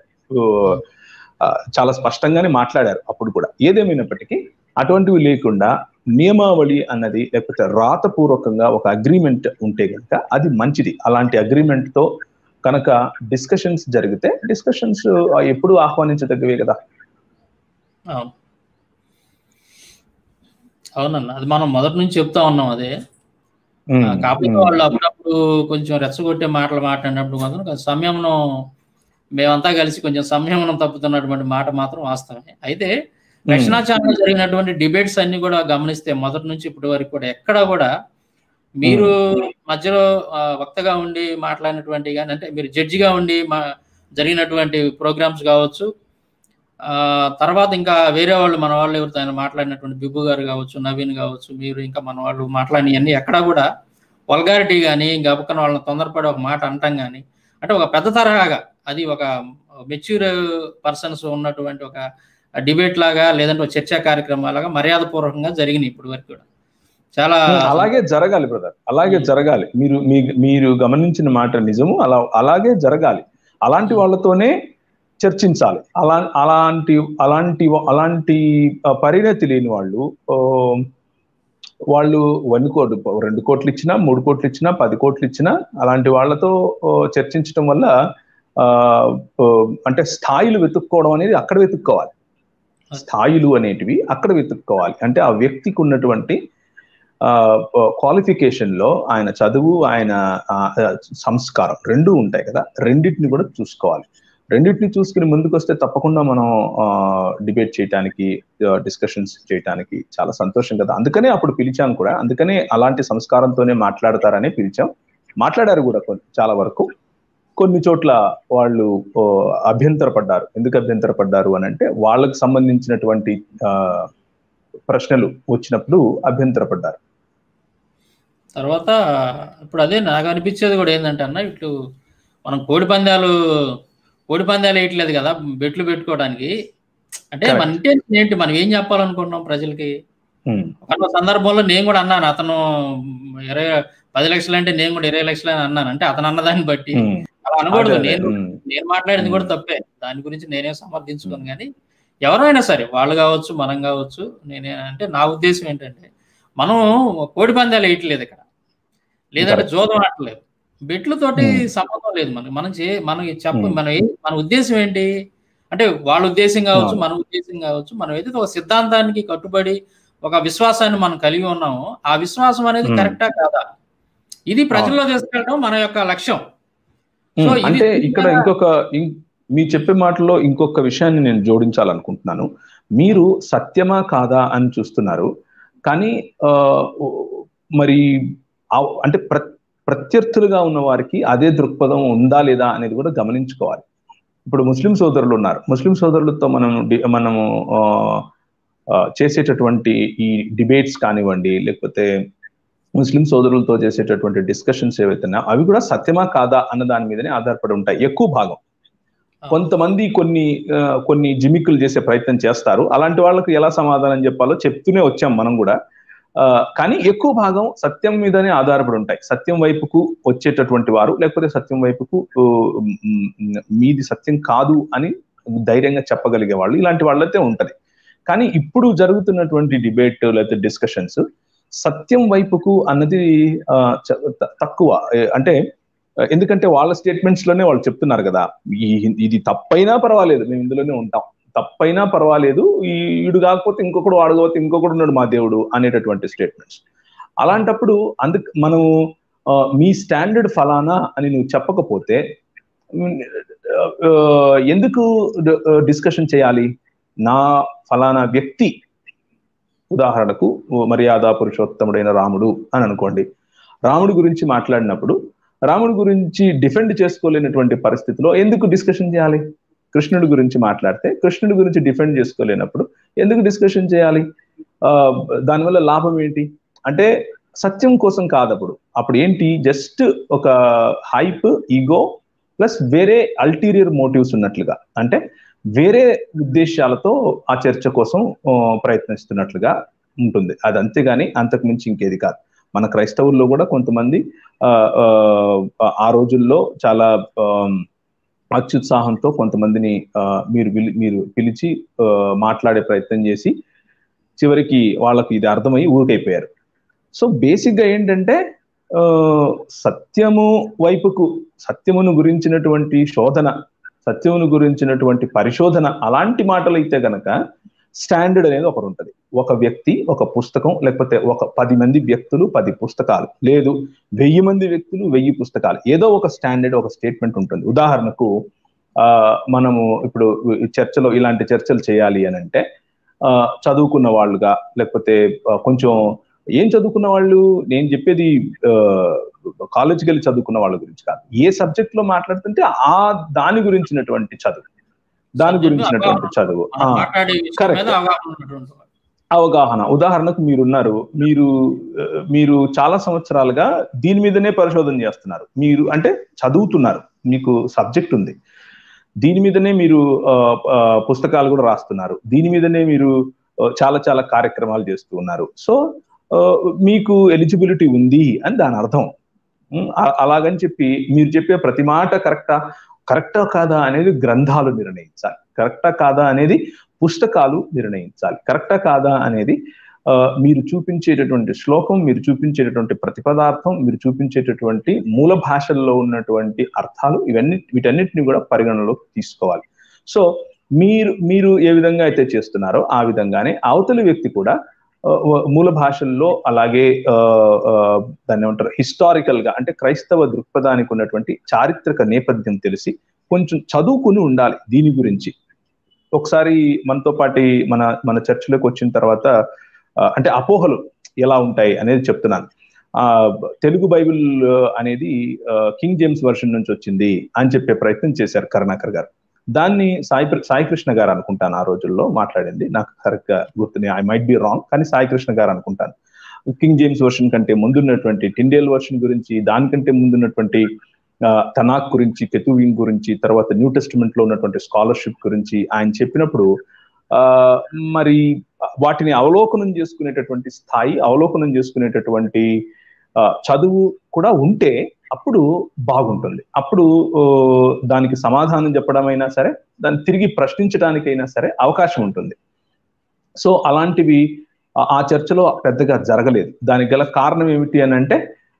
ఆ, చాలా స్పష్టంగానే మాట్లాడారు అప్పుడు కూడా ఏదేమైనప్పటికీ అటువంటివి లేకుండా నియమావళి అన్నది లేకపోతే రాతపూర్వకంగా ఒక అగ్రిమెంట్ ఉంటే కనుక అది మంచిది అలాంటి అగ్రిమెంట్ తో కనుక డిస్కషన్స్ జరిగితే డిస్కషన్స్ ఎప్పుడు ఆహ్వానించదగ్గవే కదా అవును అవునన్న అది మనం మొదటి నుంచి చెప్తా ఉన్నాం అదే ఆ, కాకపోతే వాళ్ళు అప్పుడప్పుడు కొంచెం రెచ్చగొట్టే మాటలు మాట్లాడినప్పుడు మాత్రం కొంచెం సంయమనం మేమంతా కలిసి కొంచెం సంయమనం తప్పుతున్నటువంటి మాట మాత్రం వాస్తవమే అయితే రక్షణా ఛానల్ జరిగినటువంటి డిబేట్స్ అన్ని కూడా గమనిస్తే మొదటి నుంచి ఇప్పటి వరకు కూడా ఎక్కడ కూడా మీరు మధ్యలో ఆ, వక్తగా ఉండి మాట్లాడినటువంటి కానీ అంటే మీరు జడ్జిగా ఉండి మా జరిగినటువంటి ప్రోగ్రామ్స్ కావచ్చు ఆ తర్వాత ఇంకా వేరే వాళ్ళు మన వాళ్ళు ఎవరితో ఆయన మాట్లాడినటువంటి బిబ్బు గారు కావచ్చు నవీన్ కావచ్చు మీరు ఇంకా మన వాళ్ళు మాట్లాడినవన్నీ ఎక్కడా కూడా వల్గారిటీ కానీ గబుక్కన వాళ్ళని తొందరపడి ఒక మాట అంటాం కానీ అంటే ఒక పెద్ద తరహాగా అది ఒక మెచ్యూర్ పర్సన్స్ ఉన్నటువంటి ఒక డిబేట్ లాగా లేదంటే ఒక చర్చా కార్యక్రమాలాగా మర్యాద పూర్వకంగా జరిగినాయి ఇప్పటి వరకు కూడా చాలా అలాగే జరగాలి బ్రదర్ అలాగే Hmm. జరగాలి మీరు మీ మీరు గమనించిన మాట నిజము అలా అలాగే జరగాలి అలాంటి వాళ్ళతోనే చర్చించాలి అలా అలాంటి అలాంటి అలాంటి ఆ, పరిణతి లేని వాళ్ళు ఆ, వాళ్ళు వన్ కోట్లు రెండు కోట్లు ఇచ్చినా మూడు కోట్లు ఇచ్చినా పది కోట్లు ఇచ్చినా అలాంటి వాళ్ళతో ఆ, చర్చించడం వల్ల ఆ, ఆ, అంటే స్థాయిలు వెతుక్కోవడం అనేది అక్కడ వెతుక్కోవాలి స్థాయిలు అనేటివి అక్కడ వెతుక్కోవాలి అంటే ఆ వ్యక్తికి ఉన్నటువంటి క్వాలిఫికేషన్ లో ఆయన చదువు ఆయన ఆ, సంస్కారం రెండు ఉంటాయి కదా రెండింటిని కూడా చూసుకోవాలి రెండింటిని చూసుకుని ముందుకు వస్తే తప్పకుండా మనం డిబేట్ చేయడానికి డిస్కషన్స్ చేయడానికి చాలా సంతోషం కదా అందుకనే అప్పుడు పిలిచాం కూడా అందుకనే అలాంటి సంస్కారంతోనే మాట్లాడతారనే పిలిచాం మాట్లాడారు కూడా కొన్ని చాలా వరకు కొన్ని చోట్ల వాళ్ళు ఓ, అభ్యంతరపడ్డారు ఎందుకు అభ్యంతరపడ్డారు అని అంటే వాళ్ళకు సంబంధించినటువంటి ఆ, ప్రశ్నలు వచ్చినప్పుడు అభ్యంతరపడ్డారు తర్వాత ఇప్పుడు అదే నాకు అనిపించేది కూడా ఏంటంటే అన్న ఇట్లు మనం కోడి పందాలు కోడి పందాలు వేయట్లేదు కదా బెట్లు పెట్టుకోవడానికి అంటే మన Correct. ఇంటెన్షన్ ఏంటి మనం ఏం చెప్పాలనుకుంటున్నాం ప్రజలకి ఉమ్, ఒక సందర్భంలో నేను కూడా అన్నాను అతను ఇరవై పది లక్షలు అంటే నేను కూడా ఇరవై లక్షలు అని అన్నాను అంటే అతను అన్నదాన్ని బట్టి ఉమ్, అలా అనకూడదు అదే, అదే, నేను ఉమ్, నేను మాట్లాడింది కూడా తప్పే దాని గురించి నేనే సమర్థించుకోను కానీ ఎవరైనా సరే వాళ్ళు కావచ్చు మనం కావచ్చు నేనే అంటే నా ఉద్దేశం ఏంటంటే మనం కోడి పందాలు వేయట్లేదు ఇక్కడ లేదంటే Correct. జోదం ఆడలేదు బెట్లతోటి Hmm. సంబంధం లేదు మనకి మనం చే మనకి చెప్ప Hmm. మనం ఏ- మన ఉద్దేశం ఏంటి అంటే వాళ్ళ ఉద్దేశం కావచ్చు అవును. మన ఉద్దేశం కావచ్చు మనం ఏదైతే ఒక సిద్ధాంతానికి కట్టుబడి ఒక విశ్వాసాన్ని మనం కలిగి ఉన్నామో ఆ విశ్వాసం అనేది Hmm. కరెక్టా కాదా ఇది ప్రజల్లో తీసుకెళ్ళడం మన యొక్క లక్ష్యం ఉమ్, సో ఇది అంటే ఇక్కడ చాలా- ఇంకొక ఇం- మీ చెప్పే మాటలో ఇంకొక విషయాన్ని నేను జోడించాలనుకుంటున్నాను మీరు సత్యమా కాదా అని చూస్తున్నారు కానీ ఆ, మరి ఆ- అంటే ప్ర ప్రత్యర్థులుగా ఉన్న వారికి అదే దృక్పథం ఉందా లేదా అనేది కూడా గమనించుకోవాలి ఇప్పుడు ముస్లిం సోదరులు ఉన్నారు ముస్లిం సోదరులతో మనం డి- మనము ఆ, ఆ, చేసేటటువంటి ఈ డిబేట్స్ కానివ్వండి లేకపోతే ముస్లిం సోదరులతో చేసేటటువంటి డిస్కషన్స్ ఏవైతున్నాయో అవి కూడా సత్యమా కాదా అన్న దాని మీదనే ఆధారపడి ఉంటాయి ఎక్కువ భాగం కొంతమంది కొన్ని ఆ, కొన్ని జిమిక్కులు చేసే ప్రయత్నం చేస్తారు అలాంటి వాళ్ళకు ఎలా సమాధానం చెప్పాలో చెప్తూనే వచ్చాం మనం కూడా ఆ, కానీ ఎక్కువ భాగం సత్యం మీదనే ఆధారపడి ఉంటాయి సత్యం వైపుకు వచ్చేటటువంటి వారు లేకపోతే సత్యం వైపుకు ఊ, మ్, మ్, మీది సత్యం కాదు అని ధైర్యంగా చెప్పగలిగే వాళ్ళు ఇలాంటి వాళ్ళైతే ఉంటది కానీ ఇప్పుడు జరుగుతున్నటువంటి డిబేట్ లేకపోతే డిస్కషన్స్ సత్యం వైపుకు అన్నది ఆ, చ- త- తక్కువ ఏ, అంటే ఆ, ఎందుకంటే వాళ్ళ స్టేట్మెంట్స్ లోనే వాళ్ళు చెప్తున్నారు కదా ఈ- ఇది తప్పైనా పర్వాలేదు మేము ఇందులోనే ఉంటాం తప్పైనా పర్వాలేదు ఈ ఈడు కాకపోతే ఇంకొకడు వాడు కాకపోతే ఇంకొకడు ఉన్నాడు మా దేవుడు అనేటటువంటి స్టేట్మెంట్స్ అలాంటప్పుడు అందుకు మనము ఆ, మీ స్టాండర్డ్ ఫలానా అని నువ్వు చెప్పకపోతే ఉమ్, ఆ, ఎందుకు డిస్కషన్ చేయాలి నా ఫలానా వ్యక్తి ఉదాహరణకు మర్యాద పురుషోత్తముడైన రాముడు అని అనుకోండి రాముడి గురించి మాట్లాడినప్పుడు రాముడి గురించి డిఫెండ్ చేసుకోలేనటువంటి పరిస్థితిలో ఎందుకు డిస్కషన్ చేయాలి కృష్ణుడి గురించి మాట్లాడితే కృష్ణుడి గురించి డిఫెండ్ చేసుకోలేనప్పుడు ఎందుకు డిస్కషన్ చేయాలి ఆ, దానివల్ల లాభం ఏంటి అంటే సత్యం కోసం కాదు అప్పుడు అప్పుడు ఏంటి జస్ట్ ఒక హైప్ ఈగో ప్లస్ వేరే అల్టీరియర్ మోటివ్స్ ఉన్నట్లుగా అంటే వేరే ఉద్దేశాలతో ఆ చర్చ కోసం ఆ, ప్రయత్నిస్తున్నట్లుగా ఉంటుంది అది అంతేగాని అంతకు మించి ఇంకేది కాదు మన క్రైస్తవుల్లో కూడా కొంతమంది ఆ, ఆ, ఆ రోజుల్లో చాలా ఆ, అత్యుత్సాహంతో కొంతమందిని ఆ, మీరు పిలి- మీరు పిలిచి ఆ, మాట్లాడే ప్రయత్నం చేసి చివరికి వాళ్ళకి ఇది అర్థమయ్యి ఊరికైపోయారు సో బేసిక్ గా ఏంటంటే ఆ, సత్యము వైపుకు సత్యమును గురించినటువంటి శోధన సత్యమును గురించినటువంటి పరిశోధన అలాంటి మాటలు అయితే గనక స్టాండర్డ్ అనేది ఒకటి ఉంటుంది ఒక వ్యక్తి ఒక పుస్తకం లేకపోతే ఒక పది మంది వ్యక్తులు పది పుస్తకాలు లేదు వెయ్యి మంది వ్యక్తులు వెయ్యి పుస్తకాలు ఏదో ఒక స్టాండర్డ్ ఒక స్టేట్మెంట్ ఉంటుంది ఉదాహరణకు ఆ మనము ఇప్పుడు ఈ చర్చలో ఇలాంటి చర్చలు చేయాలి అని అంటే ఆ, చదువుకున్న వాళ్ళుగా లేకపోతే ఆ, కొంచెం ఏం చదువుకున్న వాళ్ళు నేను చెప్పేది కాలేజీకి వెళ్ళి చదువుకున్న వాళ్ళ గురించి కాదు ఏ సబ్జెక్ట్ లో మాట్లాడుతుంటే ఆ దాని గురించినటువంటి చదువు దాని Subject గురించినటువంటి అవగాహన. చదువు మనం ఆ, మాట్లాడే విషయం correct. మీద అవగాహన ఉన్నటువంటి వాడు. అవగాహన ఉదాహరణకు మీరున్నారు మీరు ఆ, మీరు చాలా సంవత్సరాలుగా దీని మీదనే పరిశోధన చేస్తున్నారు మీరు అంటే చదువుతున్నారు మీకు సబ్జెక్ట్ ఉంది దీని మీదనే మీరు ఆ, ఆ, పుస్తకాలు కూడా రాస్తున్నారు దీని మీదనే మీరు ఆ, చాలా చాలా కార్యక్రమాలు చేస్తూ ఉన్నారు సో ఆ, మీకు ఎలిజిబిలిటీ ఉంది అని దాని అర్థం ఉం, అ- అలాగని చెప్పి మీరు చెప్పే ప్రతి మాట కరెక్టా కరెక్టా కాదా అనేది గ్రంథాలు నిర్ణయించాలి కరెక్టా కాదా అనేది పుస్తకాలు నిర్ణయించాలి కరెక్టా కాదా అనేది మీరు చూపించేటటువంటి శ్లోకం మీరు చూపించేటటువంటి ప్రతిపదార్థం మీరు చూపించేటటువంటి మూల భాషల్లో ఉన్నటువంటి అర్థాలు ఇవన్నీ వీటన్నిటిని కూడా పరిగణలోకి తీసుకోవాలి సో మీరు మీరు ఏ విధంగా అయితే చేస్తున్నారో ఆ విధంగానే అవతలి వ్యక్తి కూడా మూల భాషల్లో అలాగే దాన్ని ఏమంటారు హిస్టారికల్ గా అంటే క్రైస్తవ దృక్పథానికి ఉన్నటువంటి చారిత్రక నేపథ్యం తెలిసి కొంచెం చదువుకుని ఉండాలి దీని గురించి ఒకసారి మనతో పాటి మన మన చర్చిలోకి వచ్చిన తర్వాత అంటే అపోహలు ఎలా ఉంటాయి అనేది చెప్తున్నాను ఆ తెలుగు బైబిల్ అనేది కింగ్ జేమ్స్ వర్షన్ నుంచి వచ్చింది అని చెప్పే ప్రయత్నం చేశారు కరుణాకర్ గారు దాన్ని సాయి సాయి కృష్ణ గారు అనుకుంటాను ఆ రోజుల్లో మాట్లాడింది నాకు కరెక్ట్ గా గుర్తుని ఐ మైట్ బి రాంగ్ కానీ సాయి కృష్ణ గారు అనుకుంటాను కింగ్ జేమ్స్ వర్షన్ కంటే ముందున్నటువంటి టిండేల్ వర్షన్ గురించి దానికంటే ముందున్నటువంటి తనాక్ గురించి కెతువిన్ గురించి తర్వాత న్యూ టెస్టిమెంట్ లో ఉన్నటువంటి స్కాలర్షిప్ గురించి ఆయన చెప్పినప్పుడు ఆ మరి వాటిని అవలోకనం చేసుకునేటటువంటి స్థాయి అవలోకనం చేసుకునేటటువంటి చదువు కూడా ఉంటే అప్పుడు బాగుంటుంది అప్పుడు దానికి సమాధానం చెప్పడమైనా సరే దాన్ని తిరిగి ప్రశ్నించడానికైనా సరే అవకాశం ఉంటుంది సో అలాంటివి ఆ చర్చలో పెద్దగా జరగలేదు దానికి గల కారణం ఏమిటి అని అంటే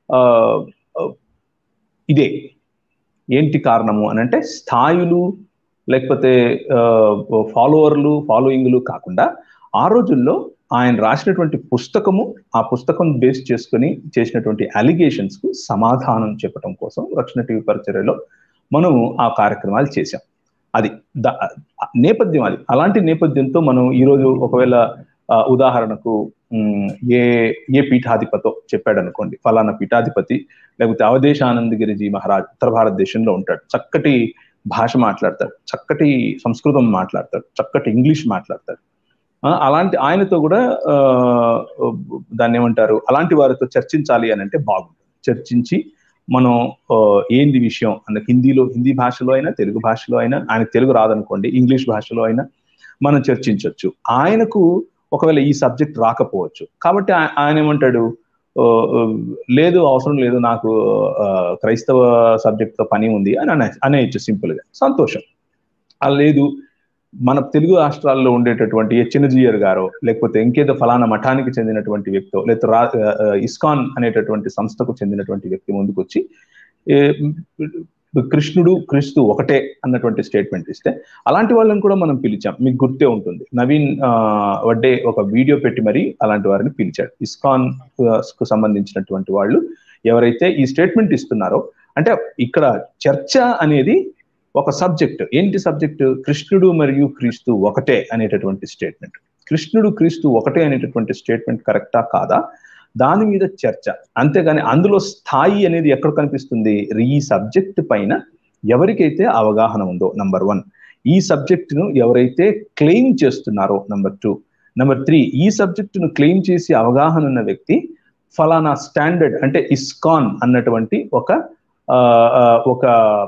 ఇదే ఏంటి కారణము అని అంటే స్థాయిలు లేకపోతే ఫాలోవర్లు ఫాలోయింగ్లు కాకుండా ఆ రోజుల్లో ఆయన రాసినటువంటి పుస్తకము ఆ పుస్తకం బేస్ చేసుకుని చేసినటువంటి అలిగేషన్స్ కు సమాధానం చెప్పడం కోసం రక్షణ టీవీ పరిచర్యలో మనం ఆ కార్యక్రమాలు చేశాం అది నేపథ్యం అది అలాంటి నేపథ్యంతో మనం ఈరోజు ఒకవేళ ఉదాహరణకు ఏ ఏ పీఠాధిపతో చెప్పాడు అనుకోండి ఫలానా పీఠాధిపతి లేకపోతే అవధేశానందగిరిజీ మహారాజ్ ఉత్తర భారతదేశంలో ఉంటాడు చక్కటి భాష మాట్లాడతాడు చక్కటి సంస్కృతం మాట్లాడతాడు చక్కటి ఇంగ్లీష్ మాట్లాడతాడు అలాంటి ఆయనతో కూడా దాన్ని ఏమంటారు అలాంటి వారితో చర్చించాలి అని అంటే బాగుంటుంది చర్చించి మనం ఏంది విషయం అన్న హిందీలో హిందీ భాషలో అయినా తెలుగు భాషలో అయినా ఆయన తెలుగు రాదనుకోండి ఇంగ్లీష్ భాషలో అయినా మనం చర్చించవచ్చు ఆయనకు ఒకవేళ ఈ సబ్జెక్ట్ రాకపోవచ్చు కాబట్టి ఆయన ఏమంటాడు లేదు అవసరం లేదు నాకు క్రైస్తవ సబ్జెక్ట్ తో పని ఉంది అని అనే అనేయచ్చు సింపుల్ గా సంతోషం అలా లేదు మన తెలుగు రాష్ట్రాల్లో ఉండేటటువంటి చిన్నజీయర్ గారో లేకపోతే ఇంకేదో ఫలానా మఠానికి చెందినటువంటి వ్యక్తో లేకపోతే రా ఇస్కాన్ అనేటటువంటి సంస్థకు చెందినటువంటి వ్యక్తి ముందుకు వచ్చి కృష్ణుడు క్రీస్తు ఒకటే అన్నటువంటి స్టేట్మెంట్ ఇస్తే అలాంటి వాళ్ళని కూడా మనం పిలిచాం మీకు గుర్తే ఉంటుంది నవీన్ వడ్డే ఒక వీడియో పెట్టి మరి అలాంటి వారిని పిలిచాడు ఇస్కాన్ కు సంబంధించినటువంటి వాళ్ళు ఎవరైతే ఈ స్టేట్మెంట్ ఇస్తున్నారో అంటే ఇక్కడ చర్చ అనేది ఒక సబ్జెక్ట్ ఏంటి సబ్జెక్ట్ కృష్ణుడు మరియు క్రీస్తు ఒకటే అనేటటువంటి స్టేట్మెంట్ కృష్ణుడు క్రీస్తు ఒకటే అనేటటువంటి స్టేట్మెంట్ కరెక్టా కాదా దాని మీద చర్చ అంతేగాని అందులో స్థాయి అనేది ఎక్కడ కనిపిస్తుంది ఈ సబ్జెక్ట్ పైన ఎవరికైతే అవగాహన ఉందో నంబర్ వన్ ఈ సబ్జెక్టును ఎవరైతే క్లెయిమ్ చేస్తున్నారో నంబర్ టూ నెంబర్ త్రీ ఈ సబ్జెక్టును క్లెయిమ్ చేసి అవగాహన ఉన్న వ్యక్తి ఫలానా స్టాండర్డ్ అంటే ఇస్కాన్ అన్నటువంటి ఒక ఒక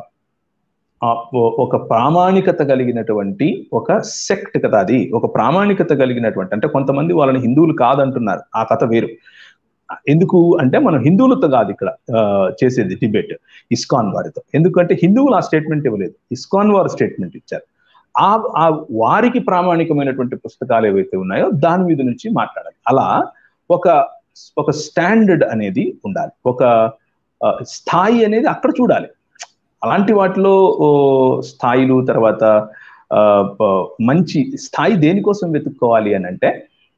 ఒక ప్రామాణికత కలిగినటువంటి ఒక సెక్ట్ కథ అది ఒక ప్రామాణికత కలిగినటువంటి అంటే కొంతమంది వాళ్ళని హిందువులు కాదంటున్నారు ఆ కథ వేరు ఎందుకు అంటే మనం హిందువులతో కాదు ఇక్కడ చేసేది డిబేట్ ఇస్కాన్ వారితో ఎందుకంటే హిందువులు ఆ స్టేట్మెంట్ ఇవ్వలేదు ఇస్కాన్ వారు స్టేట్మెంట్ ఇచ్చారు ఆ ఆ వారికి ప్రామాణికమైనటువంటి పుస్తకాలు ఏవైతే ఉన్నాయో దాని మీద నుంచి మాట్లాడాలి అలా ఒక ఒక స్టాండర్డ్ అనేది ఉండాలి ఒక స్థాయి అనేది అక్కడ చూడాలి అలాంటి వాటిలో స్థాయిలు తర్వాత మంచి స్థాయి దేనికోసం వెతుక్కోవాలి అని అంటే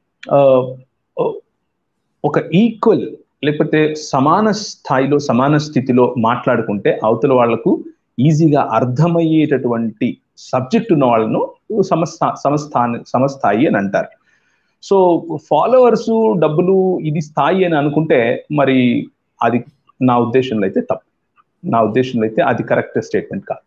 ఒక ఈక్వల్ లేకపోతే సమాన స్థాయిలో సమాన స్థితిలో మాట్లాడుకుంటే అవతల వాళ్లకు ఈజీగా అర్థమయ్యేటటువంటి సబ్జెక్ట్ ఉన్న వాళ్ళను సమస్థా సమస్థాని సమస్థాయి అని అంటారు సో ఫాలోవర్స్ డబ్బులు ఇది స్థాయి అని అనుకుంటే మరి అది నా ఉద్దేశంలో అయితే తప్పు నా ఉద్దేశంలో అయితే అది కరెక్ట్ స్టేట్మెంట్ కాదు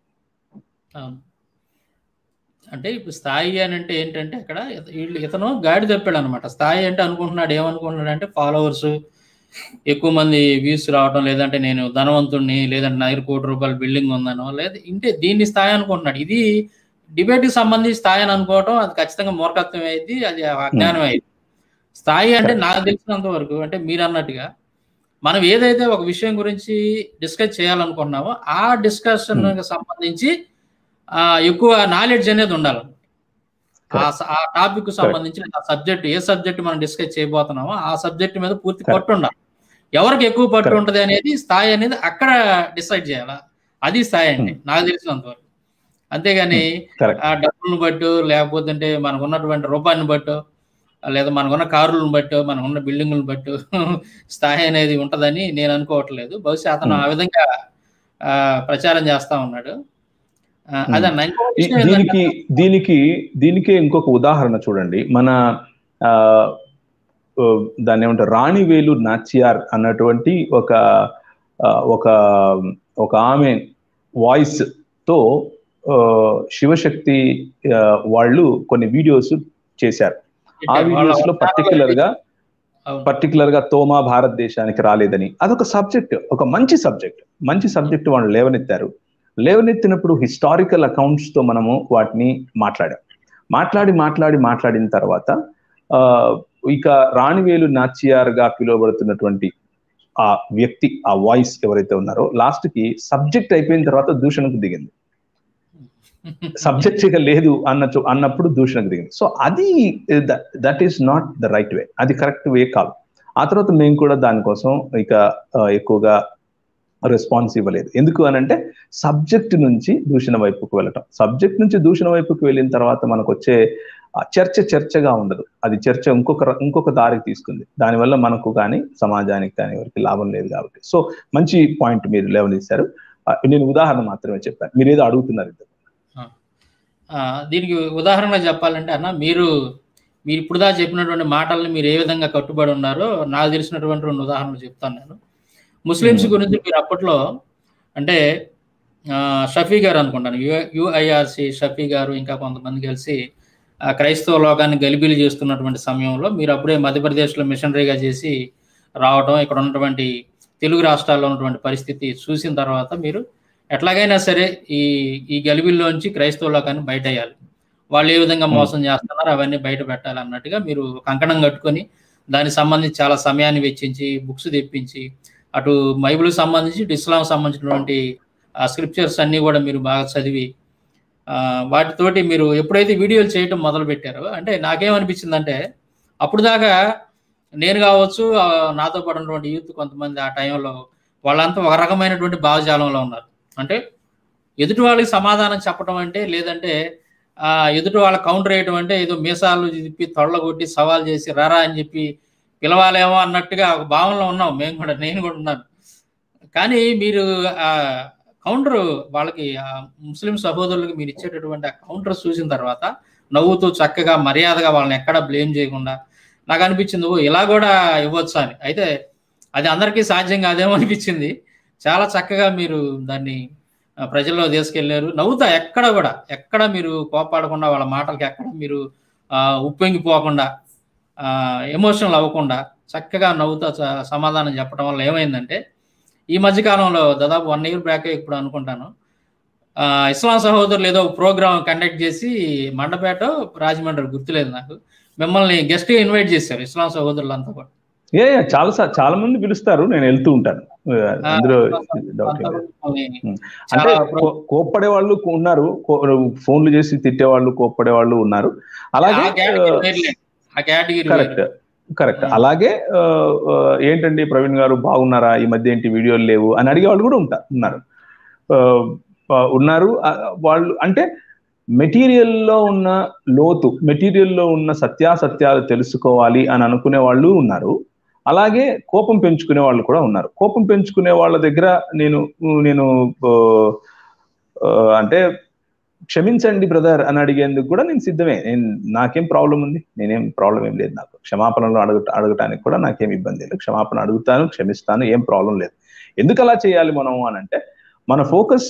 అంటే ఇప్పుడు స్థాయి అని అంటే ఏంటంటే అక్కడ వీళ్ళు ఇతను గాడి తప్పాడు అనమాట స్థాయి అంటే అనుకుంటున్నాడు ఏమనుకుంటున్నాడు అంటే ఫాలోవర్స్ ఎక్కువ మంది వ్యూస్ రావడం లేదంటే నేను ధనవంతుడిని లేదంటే నా దగ్గర కోటి రూపాయల బిల్డింగ్ ఉందనో లేదా ఇంటే దీన్ని స్థాయి అనుకుంటున్నాడు ఇది డిబేట్కి సంబంధించి స్థాయి అని అనుకోవటం అది ఖచ్చితంగా మూర్ఖత్వం అయింది అది అజ్ఞానం అయింది స్థాయి అంటే నాకు తెలిసినంత వరకు అంటే మీరు అన్నట్టుగా మనం ఏదైతే ఒక విషయం గురించి డిస్కస్ చేయాలనుకున్నామో ఆ డిస్కషన్ సంబంధించి ఆ, ఎక్కువ నాలెడ్జ్ అనేది ఉండాలి ఆ స- ఆ టాపిక్ సంబంధించి ఆ సబ్జెక్ట్ ఏ సబ్జెక్ట్ మనం డిస్కస్ చేయబోతున్నామో ఆ సబ్జెక్ట్ మీద పూర్తి Correct. పట్టు ఉండాలి ఎవరికి ఎక్కువ పట్టు Correct. ఉంటది అనేది స్థాయి అనేది అక్కడ డిసైడ్ చేయాలి అది స్థాయి అండి నాకు తెలిసినంత వరకు అంతేగాని కరెక్ట్ ఆ డబ్బులను బట్టు లేకపోతే అంటే మనకు ఉన్నటువంటి రూపాయిని బట్టు లేదా మనకున్న కారులను బట్టు మనకున్న బిల్డింగులను బట్టు స్థాయి అనేది ఉంటదని నేను అనుకోవట్లేదు బహుశా అతను ఆ విధంగా ఆ, ప్రచారం చేస్తా ఉన్నాడు ఆ, అదన్న ఇంకో ఈ- విషయం ఏంటంటే- దీనికి దీనికి దీనికే ఇంకొక ఉదాహరణ చూడండి మన ఆ, ఆ, దాన్ని ఏమంటారు రాణివేలు నాచియార్ అన్నటువంటి ఒక ఆ, ఒక ఒక ఆమె వాయిస్ తో ఆ, శివశక్తి ఆ, వాళ్ళు కొన్ని వీడియోస్ చేశారు ఆ వాళ్ళ- వీడియోస్ లో పర్టికులర్ గా అవును. పర్టికులర్ గా తోమా భారతదేశానికి రాలేదని అదొక సబ్జెక్ట్ ఒక మంచి సబ్జెక్ట్ మంచి సబ్జెక్ట్ వాళ్ళు లేవనెత్తారు లేవనెత్తినప్పుడు హిస్టారికల్ అకౌంట్స్ తో మనము వాటిని మాట్లాడాం మాట్లాడి మాట్లాడి మాట్లాడిన తర్వాత ఆ ఇక రాణివేలు నాచియార్ గా పిలువబడుతున్నటువంటి ఆ వ్యక్తి ఆ వాయిస్ ఎవరైతే ఉన్నారో లాస్ట్ కి సబ్జెక్ట్ అయిపోయిన తర్వాత దూషణకు దిగింది సబ్జెక్ట్ ఇక లేదు అన్న అన్నప్పుడు దూషణకు దిగింది సో అది that is not the right way అది కరెక్ట్ వే కాదు ఆ తర్వాత మేము కూడా దానికోసం ఇక ఆ, ఎక్కువగా రెస్పాన్స్ ఇవ్వలేదు ఎందుకు అని అంటే సబ్జెక్ట్ నుంచి దూషణ వైపుకు వెళ్ళటం సబ్జెక్ట్ నుంచి దూషణ వైపుకు వెళ్ళిన తర్వాత మనకు వచ్చే ఆ చర్చ చర్చగా ఉండదు అది చర్చ ఇంకొక ర- ఇంకొక దారికి తీసుకుంది దానివల్ల మనకు కానీ సమాజానికి కానీ ఎవరికి లాభం లేదు కాబట్టి సో మంచి పాయింట్ మీరు లేవనెత్తారు ఆ, నేను ఉదాహరణ మాత్రమే చెప్పాను మీరు ఏదో అడుగుతున్నారు ఇద్దరు ఆ, దీనికి ఉదాహరణ చెప్పాలంటే అన్న మీరు మీరు ఇప్పుడు దా చెప్పినటువంటి మాటల్ని మీరు ఏ విధంగా కట్టుబడి ఉన్నారో నాకు తెలిసినటువంటి రెండు ఉదాహరణలు చెప్తాను నేను ముస్లిమ్స్ Hmm. గురించి మీరు అప్పట్లో అంటే ఆ, షఫీ గారు అనుకుంటాను యుఐఆర్సి షఫీ గారు ఇంకా కొంతమంది కలిసి ఆ, క్రైస్తవ లోకాన్ని గలిబిలి చేస్తున్నటువంటి సమయంలో మీరు అప్పుడే మధ్యప్రదేశ్లో మిషనరీగా చేసి రావడం ఇక్కడ ఉన్నటువంటి తెలుగు రాష్ట్రాల్లో ఉన్నటువంటి పరిస్థితి చూసిన తర్వాత మీరు ఎట్లాగైనా సరే ఈ ఈ గలిబిల్లోంచి క్రైస్తవ లోకాన్ని బయట వేయాలి వాళ్ళు ఏ విధంగా మోసం చేస్తున్నారు అవన్నీ బయట పెట్టాలి అన్నట్టుగా మీరు కంకణం కట్టుకొని దానికి సంబంధించి చాలా సమయాన్ని వెచ్చించి బుక్స్ తెప్పించి అటు బైబిల్ సంబంధించి ఇటు ఇస్లాం సంబంధించినటువంటి ఆ స్క్రిప్చర్స్ అన్ని కూడా మీరు బాగా చదివి ఆ, వాటితోటి మీరు ఎప్పుడైతే వీడియోలు చేయటం మొదలు పెట్టారో అంటే నాకేమనిపించిందంటే అప్పుడు దాకా నేను కావచ్చు ఆ, నాతో పాటు ఉన్నటువంటి యూత్ కొంతమంది ఆ టైంలో వాళ్ళంతా ఒక రకమైనటువంటి భావజాలంలో ఉన్నారు అంటే ఎదుటి వాళ్ళకి సమాధానం చెప్పడం అంటే లేదంటే ఆ ఎదుటి వాళ్ళ కౌంటర్ వేయడం అంటే ఏదో మీసాలు తిప్పి తొళ్ళ కొట్టి సవాల్ చేసి రారా అని చెప్పి పిలవాలేమో అన్నట్టుగా ఒక భావనలో ఉన్నాం మేము కూడా నేను కూడా ఉన్నాను కానీ మీరు ఆ కౌంటర్ వాళ్ళకి ఆ ముస్లిం సహోదరులకు మీరు ఇచ్చేటటువంటి ఆ కౌంటర్ చూసిన తర్వాత నవ్వుతూ చక్కగా మర్యాదగా వాళ్ళని ఎక్కడా బ్లేమ్ చేయకుండా నాకు అనిపించింది ఓ ఇలా కూడా ఇవ్వచ్చు అని అయితే అది అందరికీ సాధ్యం కాదేమో అనిపించింది చాలా చక్కగా మీరు దాన్ని ఆ, ప్రజల్లో తీసుకెళ్లారు నవ్వుతా ఎక్కడ కూడా ఎక్కడ మీరు కోపాడకుండా వాళ్ళ మాటలకి ఎక్కడ మీరు ఆ, ఉప్పొంగిపోకుండా ఎమోషనల్ అవ్వకుండా చక్కగా నవ్వుతా చ- సమాధానం చెప్పడం వల్ల ఏమైందంటే ఈ మధ్య కాలంలో దాదాపు వన్ ఇయర్ బ్యాక్ ఇప్పుడు అనుకుంటాను ఆ, ఇస్లాం సహోదరులు ఏదో ప్రోగ్రామ్ కండక్ట్ చేసి మండపేట రాజమండ్రి గుర్తులేదు నాకు మిమ్మల్ని గెస్ట్ ఇన్వైట్ చేశారు ఇస్లాం సహోదరులంతా కూడా ఏ ఏ, చాలా సా- చాలా మంది పిలుస్తారు నేను వెళ్తూ ఉంటాను ఆ, అందులో డౌట్ అంతా ఏం లేదు. కూడా మిమ్మల్ని అంటే చాలా ప్ర- కో- కోప్పడే వాళ్ళు ఉన్నారు కో- ఫోన్లు చేసి తిట్టే వాళ్ళు కోప్పడే వాళ్ళు ఉన్నారు అలాగే ఆ కేటగిరీ వేరులే. ఆ కేటగిరీ కరెక్ట్ వేరు. Correct Hmm. అలాగే ఆ, ఆ, ఏంటండి ప్రవీణ్ గారు బాగున్నారా ఈ మధ్య ఏంటి వీడియోలు లేవు అని అడిగే వాళ్ళు కూడా ఉంటారు ఉన్నారు ఆ, ఆ, ఉన్నారు ఆ, వాళ్ళు అంటే మెటీరియల్ లో ఉన్న లోతు మెటీరియల్ లో ఉన్న సత్యాసత్యాలు తెలుసుకోవాలి అని అనుకునే వాళ్ళు ఉన్నారు అలాగే కోపం పెంచుకునే వాళ్ళు కూడా ఉన్నారు కోపం పెంచుకునే వాళ్ళ దగ్గర నేను నేను ఆ, ఆ, అంటే క్షమించండి బ్రదర్ అని అడిగేందుకు కూడా నేను సిద్ధమే నేను నాకేం ప్రాబ్లం ఉంది నేనేం ప్రాబ్లం ఏం లేదు నాకు క్షమాపణలు అడుగు అడగటానికి కూడా నాకేం ఇబ్బంది లేదు క్షమాపణ అడుగుతాను క్షమిస్తాను ఏం ప్రాబ్లం లేదు ఎందుకు అలా చేయాలి మనం అని అంటే మన ఫోకస్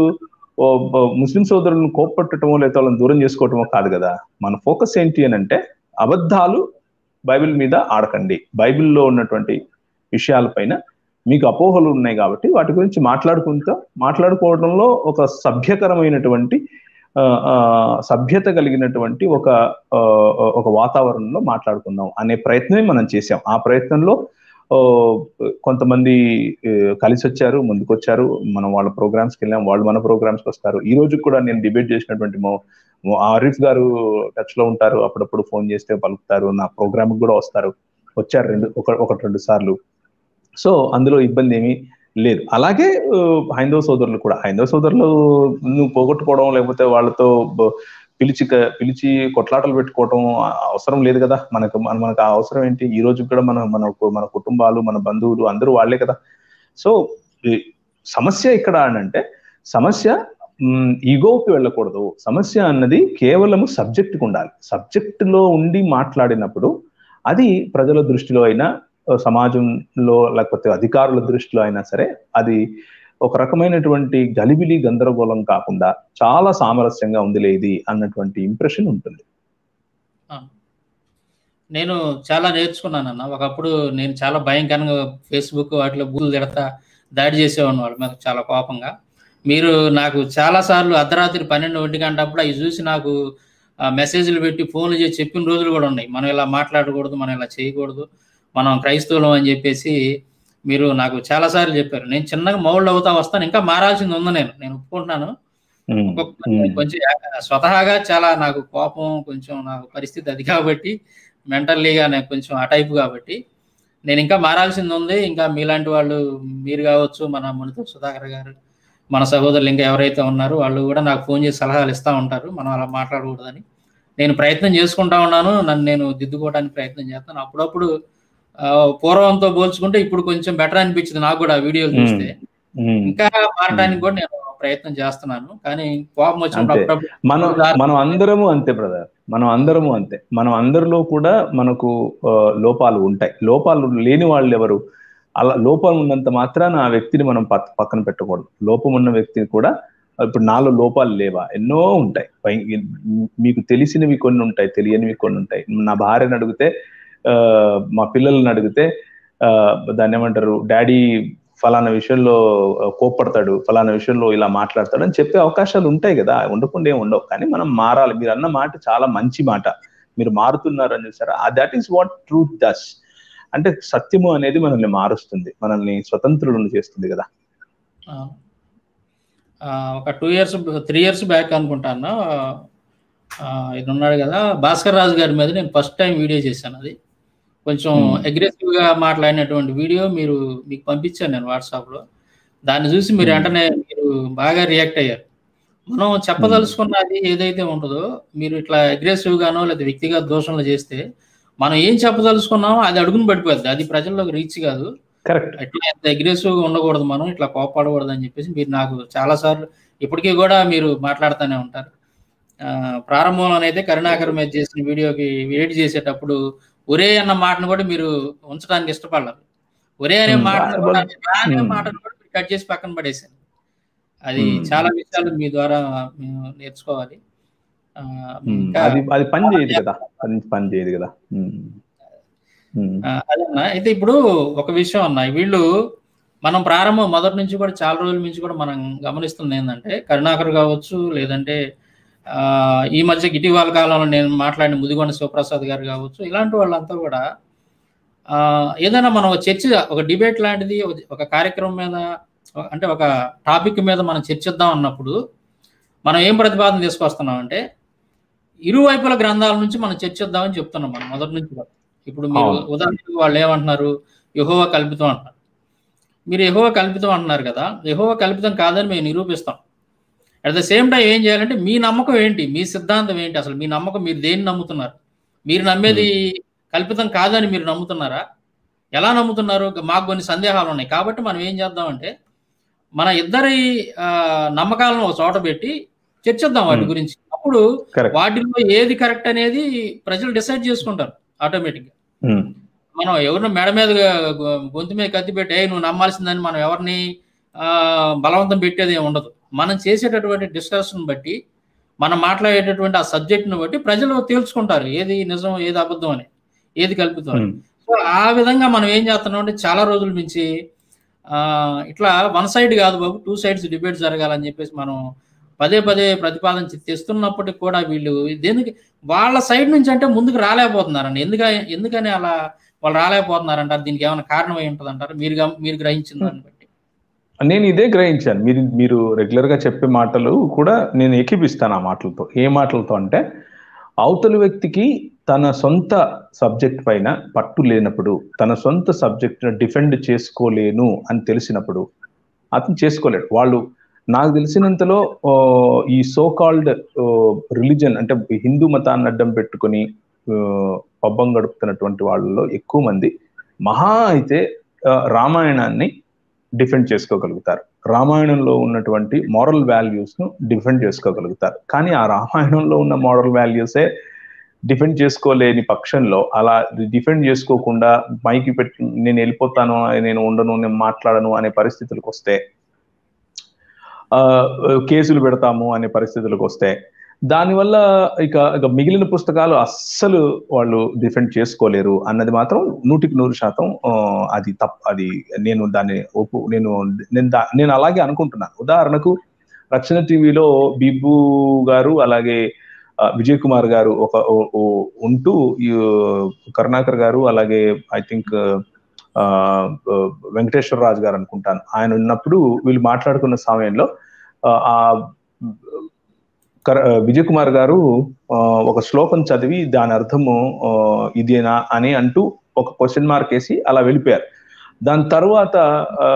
ముస్లిం సోదరులను కోప్పట్టడమో లేదా వాళ్ళని దూరం చేసుకోవటమో కాదు కదా మన ఫోకస్ ఏంటి అని అంటే అబద్ధాలు బైబిల్ మీద ఆడకండి బైబిల్లో ఉన్నటువంటి విషయాలపైన మీకు అపోహలు ఉన్నాయి కాబట్టి వాటి గురించి మాట్లాడుకుంటూ మాట్లాడుకోవడంలో ఒక సభ్యకరమైనటువంటి ఆ, ఆ, సభ్యత కలిగినటువంటి ఒక ఆ, ఒక వాతావరణంలో మాట్లాడుకుందాం అనే ప్రయత్నమే మనం చేసాం ఆ ప్రయత్నంలో ఓ, కొంతమంది ఏ, కలిసి వచ్చారు ముందుకు వచ్చారు మనం వాళ్ళ ప్రోగ్రామ్స్కి వెళ్ళాం వాళ్ళు మన ప్రోగ్రామ్స్కి వస్తారు ఈ రోజు కూడా నేను డిబేట్ చేసినటువంటి మో మో- ఆరిఫ్ గారు టచ్ లో ఉంటారు అప్పుడప్పుడు ఫోన్ చేస్తే పలుకుతారు నా ప్రోగ్రామ్ కూడా వస్తారు వచ్చారు రెండు ఒక ఒకటి రెండు సార్లు సో అందులో ఇబ్బంది ఏమీ లేదు అలాగే ఆ, హైందవ సోదరులు కూడా హైందవ సోదరులు నువ్వు పోగొట్టుకోవడం లేకపోతే వాళ్ళతో బ- పిలిచి క- పిలిచి కొట్లాటలు పెట్టుకోవడం అవసరం లేదు కదా మనకు మన- మనకు ఆ అవసరం ఏంటి ఈ రోజు కూడా మన మన మన కుటుంబాలు మన బంధువులు అందరూ వాళ్ళే కదా సో ఈ సమస్య ఇక్కడ అని అంటే సమస్య ఈగోకి వెళ్ళకూడదు సమస్య అన్నది కేవలము సబ్జెక్ట్కి ఉండాలి సబ్జెక్ట్ లో ఉండి మాట్లాడినప్పుడు అది ప్రజల దృష్టిలో అయినా ఆ, సమాజంలో లేకపోతే అధికారుల దృష్టిలో అయినా సరే అది ఒక రకమైనటువంటి గలిబిలి గందరగోళం కాకుండా చాలా సామరస్యంగా ఉందిలే ఇది అన్నటువంటి ఇంప్రెషన్ ఉంటుంది నేను చాలా నేర్చుకున్నాను అన్న ఒకప్పుడు నేను చాలా భయంకరంగా ఫేస్బుక్ వాటిలో బూతులు తిడతా దాడి చేసేవాడిని వాళ్ళ మీద చాలా కోపంగా మీరు నాకు చాలా సార్లు అర్ధరాత్రి పన్నెండు ఒంటి గంట అప్పుడు అవి చూసి నాకు ఆ, మెసేజ్లు పెట్టి ఫోన్లు చేసి చెప్పిన రోజులు కూడా ఉన్నాయి మనం ఇలా మాట్లాడకూడదు మనం ఇలా చేయకూడదు మనం క్రైస్తవులం అని చెప్పేసి మీరు నాకు చాలా సార్లు చెప్పారు నేను చిన్నగా మౌళ్ళు అవుతా వస్తాను ఇంకా మారాల్సింది ఉంది నేను నేను ఒప్పుకుంటున్నాను ఉమ్, ఒక్కొక్క ఉమ్, కొంచెం యా- స్వతహాగా చాలా నాకు కోపం కొంచెం నాకు పరిస్థితి అది కాబట్టి మెంటల్లీగా నేను కొంచెం ఆ టైప్ కాబట్టి నేను ఇంకా మారాల్సింది ఉంది ఇంకా మీలాంటి వాళ్ళు మీరు కావచ్చు మన మునితో సుధాకర్ గారు మన సహోదరులు ఇంకా ఎవరైతే ఉన్నారో వాళ్ళు కూడా నాకు ఫోన్ చేసి సలహాలు ఇస్తూ ఉంటారు మనం అలా మాట్లాడకూడదని నేను ప్రయత్నం చేసుకుంటా ఉన్నాను నన్ను నేను దిద్దుకోవడానికి ప్రయత్నం చేస్తాను అప్పుడప్పుడు ఆ, పూర్వంతో పోల్చుకుంటే ఇప్పుడు కొంచెం బెటర్ అనిపించింది నాకు కూడా ఆ వీడియోలు చూస్తే ఉమ్. ఇంకా మారడానికి కూడా నేను ప్రయత్నం చేస్తున్నాను కానీ కోపం వచ్చినప్పుడు అంతే. అప్పుడప్పుడు మనం మనం అందరము అంతే బ్రదర్ మనం అందరము అంతే మనం అందరిలో కూడా మనకు ఆ, లోపాలు ఉంటాయి లోపాలు లేని వాళ్ళు ఎవరు అలా లోపం ఉన్నంత మాత్రాన ఆ వ్యక్తిని మనం పక్- పక్కన పెట్టకూడదు లోపం ఉన్న వ్యక్తిని కూడా ఇప్పుడు నాలో లోపాలు లేవా ఎన్నో ఉంటాయి పై- మీకు తెలిసినవి కొన్ని ఉంటాయి తెలియనివి కొన్ని ఉంటాయి నా భార్యను అడిగితే ఆ, మా పిల్లల్ని అడిగితే ఆ, దాన్ని ఏమంటారు డాడీ ఫలానా విషయంలో ఆ, కోప్పడతాడు ఫలానా విషయంలో ఇలా మాట్లాడతాడు అని చెప్పే అవకాశాలు ఉంటాయి కదా ఉండకుండా ఏమి ఉండవు కానీ మనం మారాలి మీరు అన్న మాట చాలా మంచి మాట మీరు మారుతున్నారు అని చూసారా that is what truth does అంటే సత్యము అనేది మనల్ని మారుస్తుంది మనల్ని స్వతంత్రులను చేస్తుంది కదా ఆ, ఆ, ఒక two years three years back అనుకుంటాను ఆ, ఇది ఉన్నాడు కదా భాస్కర్ రాజు గారి మీద నేను ఫస్ట్ టైం వీడియో చేశాను అది కొంచెం Hmm. అగ్రెసివ్ గా మాట్లాడినటువంటి వీడియో మీరు మీకు పంపించాను నేను వాట్సాప్ లో దాన్ని చూసి మీరు Hmm. వెంటనే మీరు బాగా రియాక్ట్ అయ్యారు మనం చెప్పదలుచుకున్నది ఏదైతే ఉంటుందో మీరు ఇట్లా అగ్రెసివ్ గానో లేదా వ్యక్తిగత దోషంలో చేస్తే మనం ఏం చెప్పదలుచుకున్నామో అది అడుగును పడిపోద్ది అది ప్రజల్లోకి రీచ్ కాదు కరెక్ట్ ఇట్లా ఎంత అగ్రెసివ్ గా ఉండకూడదు మనం ఇట్లా కోపాడకూడదు అని చెప్పేసి మీరు నాకు చాలా సార్లు ఇప్పటికీ కూడా మీరు మాట్లాడుతూనే ఉంటారు ఆ, ప్రారంభంలోనైతే కరుణాకర్ మీద చేసిన వీడియోకి వెయిట్ చేసేటప్పుడు ఒరే అన్న మాటను కూడా మీరు ఉంచడానికి ఇష్టపడలేదు ఒరే అనే Hmm. మాటను కూడా రా అనే Hmm. మాటను కూడా మీరు కట్ చేసి పక్కన పడేశారు అది Hmm. చాలా విషయాలు మీ ద్వారా మేము నేర్చుకోవాలి ఆ, ఇంకా అది అది పని చేయదు కదా పని పని చేయదు కదా ఉమ్. ఉమ్. ఆ, అదన్నా అయితే ఇప్పుడు ఒక విషయం అన్న వీళ్ళు మనం ప్రారంభం మొదటి నుంచి కూడా చాలా రోజుల నుంచి కూడా మనం గమనిస్తుంది ఏంటంటే కరుణాకర్ కావచ్చు లేదంటే ఆ, ఈ మధ్య ఇటీవల కాలంలో నేను మాట్లాడిన ముదిగొండ శివప్రసాద్ గారు కావచ్చు ఇలాంటి వాళ్ళంతా కూడా ఆ, ఏదైనా మనం ఒక చర్చ ఒక డిబేట్ లాంటిది ఒక- ఒక కార్యక్రమం మీద ఒక- అంటే ఒక టాపిక్ మీద మనం చర్చిద్దాం అన్నప్పుడు మనం ఏం ప్రతిపాదన తీసుకొస్తున్నాం అంటే ఇరువైపుల గ్రంథాల నుంచి మనం చర్చిద్దామని చెప్తున్నాం మనం మొదటి నుంచి కూడా ఇప్పుడు మీరు అవును. ఉదాహరణకు వాళ్ళు ఏమంటున్నారు యహోవ కల్పితం అంటున్నారు మీరు యహోవ కల్పితం అంటున్నారు కదా యహోవ కల్పితం కాదని మేము నిరూపిస్తాం అట్ ద సేమ్ టైం ఏం చేయాలంటే మీ నమ్మకం ఏంటి మీ సిద్ధాంతం ఏంటి అసలు మీ నమ్మకం మీరు దేన్ని నమ్ముతున్నారు మీరు నమ్మేది కల్పితం కాదని మీరు నమ్ముతున్నారా ఎలా నమ్ముతున్నారు మాకు కొన్ని సందేహాలు ఉన్నాయి కాబట్టి మనం ఏం చేద్దామంటే మన ఇద్దరి ఆ, నమ్మకాలను ఒక చోట పెట్టి చర్చిద్దాం వాటి Hmm. గురించి అప్పుడు కరెక్ట్ వాటిలో ఏది కరెక్ట్ అనేది ప్రజలు డిసైడ్ చేసుకుంటారు ఆటోమేటిక్ గా ఉమ్. మనం ఎవరిని మెడ మీద గొ- గొంతు మీద కత్తి పెట్టి "ఏయ్, నువ్వు నమ్మాల్సిందని మనం ఎవరిని ఆ, బలవంతం పెట్టేది ఏమి ఉండదు మనం చేసేటటువంటి డిస్కషన్ బట్టి మనం మాట్లాడేటటువంటి ఆ సబ్జెక్ట్ను బట్టి ప్రజలు తేల్చుకుంటారు ఏది నిజం ఏది అబద్ధం అని ఏది కల్పితం అని ఉమ్. సో ఆ విధంగా మనం ఏం చేస్తున్నాం అంటే చాలా రోజుల నుంచి ఆ, ఇట్లా వన్ సైడ్ కాదు బాబు టూ సైడ్స్ డిబేట్ జరగాలని చెప్పేసి మనం పదే పదే ప్రతిపాదన చే- తెస్తున్నప్పటికి కూడా వీళ్ళు దేనికి వాళ్ళ సైడ్ నుంచి అంటే ముందుకు రాలేకపోతున్నారండి ఎందుక ఎందుకని అలా వాళ్ళు రాలేకపోతున్నారు అంటారు దీనికి ఏమైనా కారణం అయి ఉంటుంది అంటారు మీరు గమ- మీరు గ్రహించిన దాన్ని బట్టి నేను ఇదే గ్రహించాను మీరు మీరు రెగ్యులర్ గా చెప్పే మాటలు కూడా నేను ఏకీపిస్తాను ఆ మాటలతో ఏ మాటలతో అంటే అవతల వ్యక్తికి తన సొంత సబ్జెక్ట్ పైన పట్టు లేనప్పుడు తన సొంత సబ్జెక్ట్ డిఫెండ్ చేసుకోలేను అని తెలిసినప్పుడు అతను చేసుకోలేడు వాళ్ళు నాకు తెలిసినంతలో ఆ, ఈ సో కాల్డ్ రిలీజన్ అంటే హిందూ మతాన్ని అడ్డం పెట్టుకొని ఆ, పబ్బం గడుపుతున్నటువంటి వాళ్ళలో ఎక్కువ మంది మహా అయితే ఆ, రామాయణాన్ని డిఫెండ్ చేసుకోగలుగుతారు రామాయణంలో ఉన్నటువంటి మారల్ వాల్యూస్ ను డిఫెండ్ చేసుకోగలుగుతారు కానీ ఆ రామాయణంలో ఉన్న మారల్ వాల్యూసే డిఫెండ్ చేసుకోలేని పక్షంలో అలా డిఫెండ్ చేసుకోకుండా మైకి పెట్టి నేను వెళ్ళిపోతాను నేను ఉండను నేను మాట్లాడను అనే పరిస్థితులకు వస్తే ఆ, కేసులు పెడతాము అనే పరిస్థితులకు వస్తే దానివల్ల ఇక ఇక మిగిలిన పుస్తకాలు అస్సలు వాళ్ళు డిఫెండ్ చేసుకోలేరు అన్నది మాత్రం నూటికి నూరు శాతం ఆ, అది తప్ప అది నేను దాన్ని ఒప్పు నేను నేను దా- నేను అలాగే అనుకుంటున్నాను ఉదాహరణకు రక్షణ టీవీలో బిబ్బు గారు అలాగే ఆ, విజయ్ కుమార్ గారు ఒక ఓ- ఓ- ఉంటూ ఈ కరుణాకర్ గారు అలాగే ఐ థింక్ వెంకటేశ్వర రాజు గారు అనుకుంటాను ఆయన ఉన్నప్పుడు వీళ్ళు మాట్లాడుకున్న సమయంలో ఆ, ఆ కర- విజయ్ కుమార్ గారు ఆ, ఒక శ్లోకం చదివి దాని అర్థము ఆ, ఇదేనా అని అంటూ ఒక క్వశ్చన్ మార్క్ వేసి అలా వెళ్ళిపోయారు దాని తర్వాత ఆ,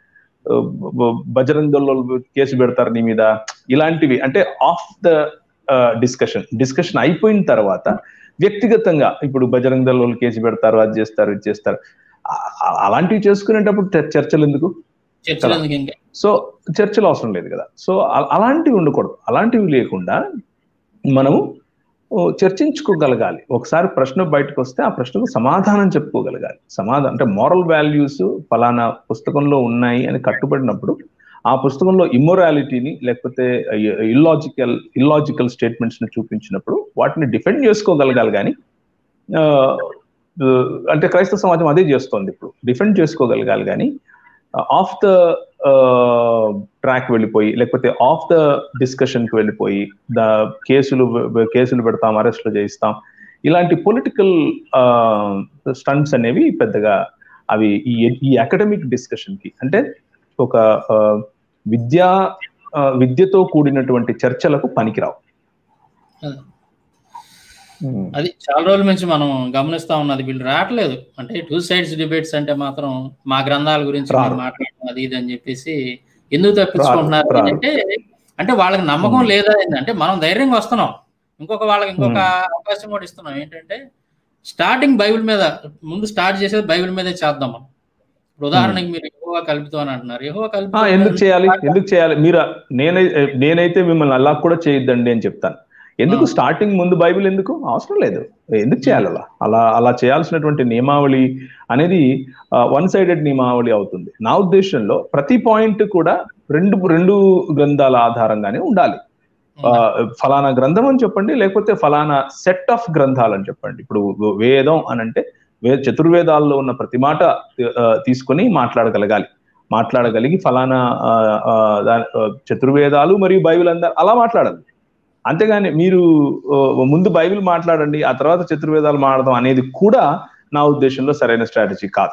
బ- బజరంగ్ దళ్ కేసు పెడతారు నీ మీద ఇలాంటివి అంటే ఆఫ్ ద డిస్కషన్ డిస్కషన్ అయిపోయిన తర్వాత వ్యక్తిగతంగా ఇప్పుడు బజరంగ్ దళ్ వాళ్ళు కేసు పెడతారు అది చేస్తారు ఇది చేస్తారు ఆ- ఆ- అలాంటివి చేసుకునేటప్పుడు చ- చర్చలు ఎందుకు చర్చలు ఎందుకు ఇంకా సో చర్చలు అవసరం లేదు కదా సో అ- అలాంటివి ఉండకూడదు అలాంటివి లేకుండా మనము ఓ, చర్చించుకోగలగాలి ఒకసారి ప్రశ్న బయటకు వస్తే ఆ ప్రశ్నకు సమాధానం చెప్పుకోగలగాలి సమాధానం అంటే మారల్ వాల్యూస్ ఫలానా పుస్తకంలో ఉన్నాయి అని కట్టుబడినప్పుడు ఆ పుస్తకంలో ఇమ్మొరాలిటీని లేకపోతే ఇల్లాజికల్ ఇల్లాజికల్ స్టేట్మెంట్స్ ని చూపించినప్పుడు వాటిని డిఫెండ్ చేసుకోగలగాలి కానీ ఆ, ఆ, అంటే క్రైస్తవ సమాజం అదే చేస్తోంది ఇప్పుడు డిఫెండ్ చేసుకోగలగాలి కానీ ఆఫ్ ద ట్రాక్ వెళ్ళిపోయి లేకపోతే ఆఫ్ ద డిస్కషన్ కి వెళ్ళిపోయి ద కేసులు కేసులు పెడతాం అరెస్టులు చేయిస్తాం ఇలాంటి పొలిటికల్ స్టంట్స్ అనేవి పెద్దగా అవి ఈ ఈ అకాడమిక్ డిస్కషన్ కి అంటే ఒక ఆ, విద్యా ఆ, విద్యతో కూడినటువంటి చర్చలకు పనికిరావు అదే. అది చాలా రోజుల నుంచి మనం గమనిస్తా ఉన్నది వీళ్ళు రావట్లేదు అంటే టూ సైడ్స్ డిబేట్స్ అంటే మాత్రం మా గ్రంథాల గురించి రారు. మేము మాట్లాడడం అది ఇది అని చెప్పేసి ఎందుకు తప్పించుకుంటున్నారు రారు, రారు. అంటే అంటే వాళ్ళకి నమ్మకం Hmm. లేదా అంటే మనం ధైర్యంగా వస్తున్నాం ఇంకొక వాళ్ళకి ఇంకొక అవకాశం కూడా ఇస్తున్నాం ఏంటంటే స్టార్టింగ్ బైబిల్ మీద ముందు స్టార్ట్ చేసేది బైబిల్ మీదే చేద్దాం మనం ఇప్పుడు ఉదాహరణకి మీరు ఎక్కువగా కలుపుతాం అని అంటున్నారు ఎక్కువ ఆ, కలుపుతాం ఎందుకు చేయాలి ఎందుకు చేయాలి మీరు నేనై నేనైతే మిమ్మల్ని అలా కూడా చేయొద్దండి అని చెప్తాను ఎందుకు ఆ. స్టార్టింగ్ ముందు బైబిల్ ఎందుకు అవసరం లేదు ఎందుకు చేయాలి అలా అలా అలా చేయాల్సినటువంటి నియమావళి అనేది వన్ సైడెడ్ నియమావళి అవుతుంది నా ఉద్దేశంలో ప్రతి పాయింట్ కూడా రెండు రెండు గ్రంథాల ఆధారంగానే ఉండాలి ఆ, ఫలానా గ్రంథం అని చెప్పండి లేకపోతే ఫలానా సెట్ ఆఫ్ గ్రంథాలు అని చెప్పండి ఇప్పుడు వేదం అని అంటే వే చతుర్వేదాల్లో ఉన్న ప్రతి మాట ఆ, తీసుకొని మాట్లాడగలగాలి మాట్లాడగలిగి ఫలానా ఆ, ఆ, దా- ఆ, చతుర్వేదాలు మరియు బైబిల్ అందా అలా మాట్లాడాలి అంతేగాని మీరు ఆ, ముందు బైబిల్ మాట్లాడండి ఆ తర్వాత చతుర్వేదాలు మాట్లాడదాం అనేది కూడా నా ఉద్దేశంలో సరైన స్ట్రాటజీ కాదు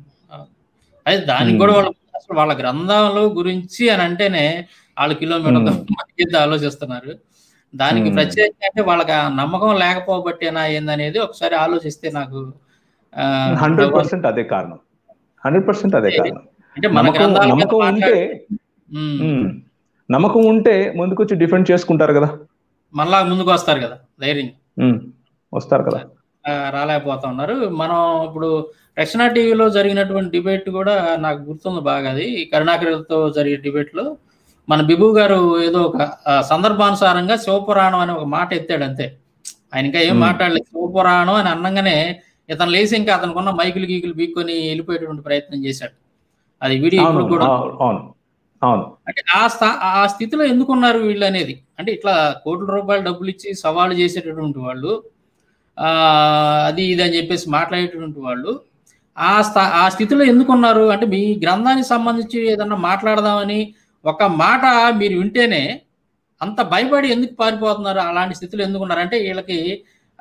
అయితే దానికి Hmm. కూడా వాళ్ళు అసలు వాళ్ళ గ్రంథాల గురించి అని అంటేనే వాళ్ళు కిలోమీటర్ Hmm. ఆలోచిస్తున్నారు దానికి Hmm. ప్రత్యేకంగా అంటే వాళ్ళకి ఆ నమ్మకం లేకపోబట్టేనా ఏందనేది ఒకసారి ఆలోచిస్తే నాకు ఆ, హండ్రెడ్ పర్సెంట్ అదే కారణం హండ్రెడ్ పర్సెంట్ అదే కారణం అంటే మన నమ్మకం గ్రంథాల మీద నమ్మకం ఉంటే మాట్లాడి- Hmm. ఉమ్, నమ్మకం ఉంటే ముందుకొచ్చి డిఫెండ్ చేసుకుంటారు కదా మళ్ళా ముందుకు వస్తారు కదా ధైర్యంగా ఉమ్, వస్తారు కదా ఆ, రాలేకపోతా ఉన్నారు మనం ఇప్పుడు రక్షణ టీవీలో జరిగినటువంటి డిబేట్ కూడా నాకు గుర్తుంది బాగా అది కరుణాకర్తో జరిగే డిబేట్ లో మన బిబు గారు ఏదో ఒక ఆ, సందర్భానుసారంగా శివపురాణం అని ఒక మాట ఎత్తాడు అంతే ఆయన ఇంకా ఏం Hmm. మాట్లాడలేదు శివపురాణం అని అన్నగానే ఇతను లేచి ఇంకా అతనుకున్న మైకులు గీకులు బీక్కొని వెళ్ళిపోయేటువంటి ప్రయత్నం చేశాడు అది వీడియో అవును ఇప్పుడు కూడా అవును అవును అవును అంటే ఆ స్థా ఆ స్థితిలో ఎందుకున్నారు వీళ్ళు అనేది అంటే ఇట్లా కోట్ల రూపాయలు డబ్బులు ఇచ్చి సవాలు చేసేటటువంటి వాళ్ళు ఆ అది ఇది అని చెప్పేసి మాట్లాడేటటువంటి వాళ్ళు ఆ స్థా ఆ స్థితిలో ఎందుకున్నారు అంటే మీ గ్రంథానికి సంబంధించి ఏదన్నా మాట్లాడదామని ఒక మాట మీరు వింటేనే అంత భయపడి ఎందుకు పారిపోతున్నారు అలాంటి స్థితిలో ఎందుకున్నారు అంటే వీళ్ళకి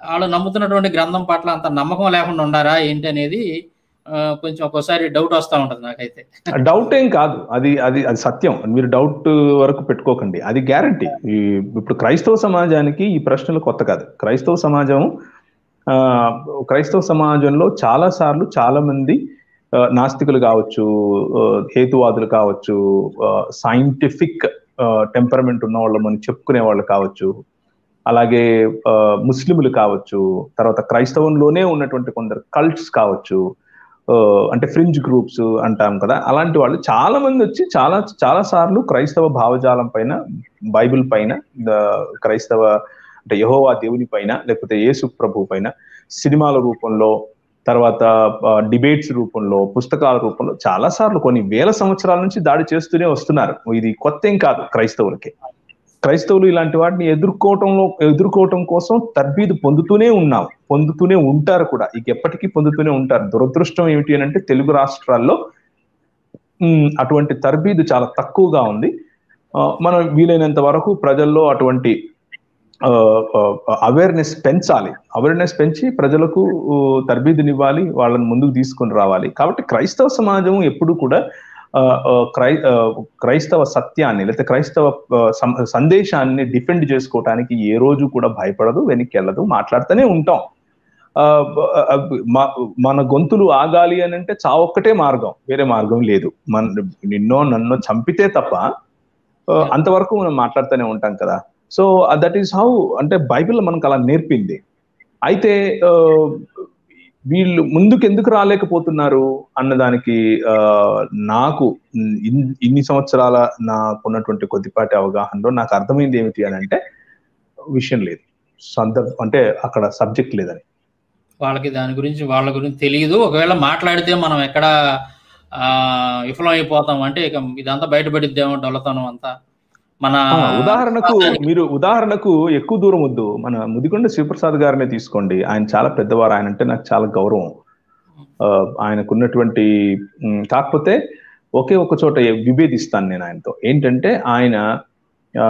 వాళ్ళు నమ్ముతున్నటువంటి గ్రంథం పట్ల అంత నమ్మకం లేకుండా ఉండారా ఏంటి అనేది ఆ, కొంచెం ఒక్కోసారి డౌట్ వస్తూ ఉంటుంది నాకైతే డౌట్ ఏం కాదు అది అది అది సత్యం మీరు డౌట్ వరకు పెట్టుకోకండి అది గ్యారంటీ ఇప్పుడు క్రైస్తవ సమాజానికి ఈ ప్రశ్నలు కొత్త కాదు క్రైస్తవ సమాజం ఆ, క్రైస్తవ సమాజంలో చాలా సార్లు చాలా మంది ఆ, నాస్తికులు కావచ్చు ఆ, హేతువాదులు కావచ్చు సైంటిఫిక్ టెంపరమెంట్ ఉన్న వాళ్ళు మనం చెప్పుకునే వాళ్ళు కావచ్చు అలాగే ఆ, ముస్లింలు కావచ్చు తర్వాత క్రైస్తవంలోనే ఉన్నటువంటి కొందరు కల్ట్స్ కావచ్చు ఆ, అంటే ఫ్రింజ్ గ్రూప్స్ అంటాం కదా అలాంటి వాళ్ళు చాలా మంది వచ్చి చాలా చాలా సార్లు క్రైస్తవ భావజాలం పైన బైబిల్ పైన ఆ, క్రైస్తవ అంటే యహోవా దేవుని పైన లేకపోతే యేసు ప్రభు పైన సినిమాల రూపంలో తర్వాత డిబేట్స్ రూపంలో పుస్తకాల రూపంలో చాలా సార్లు కొన్ని వేల సంవత్సరాల నుంచి దాడి చేస్తూనే వస్తున్నారు ఇది కొత్త ఏం కాదు క్రైస్తవులకి క్రైస్తవులు ఇలాంటి వాటిని ఎదుర్కోవటంలో ఎదుర్కోవటం కోసం తర్బీదు పొందుతూనే ఉన్నాం పొందుతూనే ఉంటారు కూడా ఇక ఎప్పటికీ పొందుతూనే ఉంటారు దురదృష్టం ఏమిటి అని అంటే తెలుగు రాష్ట్రాల్లో ఉమ్, అటువంటి తర్బీదు చాలా తక్కువగా ఉంది ఆ, మనం వీలైనంత వరకు ప్రజల్లో అటువంటి అవేర్నెస్ పెంచాలి అవేర్నెస్ పెంచి ప్రజలకు ఊ, తర్బీదునివ్వాలి వాళ్ళని ముందుకు తీసుకొని రావాలి కాబట్టి క్రైస్తవ సమాజం ఎప్పుడు కూడా ఆ, ఆ, క్రై ఆ, క్రైస్తవ సత్యాన్ని లేకపోతే క్రైస్తవ ఆ, సం- సందేశాన్ని డిఫెండ్ చేసుకోవటానికి ఏ రోజు కూడా భయపడదు వెనక్కి వెళ్ళదు మాట్లాడుతూనే ఉంటాం ఆ, బ- ఆ, మ- మన గొంతులు ఆగాలి అని అంటే చావొక్కటే మార్గం వేరే మార్గం లేదు మన నిన్నో నన్నో చంపితే తప్ప ఆ, అంతవరకు మనం మాట్లాడుతూనే ఉంటాం కదా సో దట్ ఈస్ హౌ అంటే బైబిల్ మనకు అలా నేర్పింది అయితే ఆ, వీళ్ళు ముందుకు ఎందుకు రాలేకపోతున్నారు అన్నదానికి ఆ, నాకు ఇన్- ఇన్ని సంవత్సరాల నాకున్నటువంటి కొద్దిపాటి అవగాహనలో నాకు అర్థమైంది ఏమిటి అని అంటే విషయం లేదు సందర్భం అంటే అక్కడ సబ్జెక్ట్ లేదని వాళ్ళకి దాని గురించి వాళ్ళ గురించి తెలియదు ఒకవేళ మాట్లాడితే మనం ఎక్కడ ఆ, విఫలం అయిపోతాం అంటే ఇక ఇదంతా బయటపడిద్దేమో డొల్లతనం అంతా మన ఆ, ఉదాహరణకు మీరు ఉదాహరణకు ఎక్కువ దూరం వద్దు మన ముదికొండ శివప్రసాద్ గారినే తీసుకోండి ఆయన చాలా పెద్దవారు ఆయన అంటే నాకు చాలా గౌరవం ఆ, ఆయనకున్నటువంటి ఉమ్, కాకపోతే ఒకే ఒక చోట విభేదిస్తాను నేను ఆయనతో ఏంటంటే ఆయన ఆ,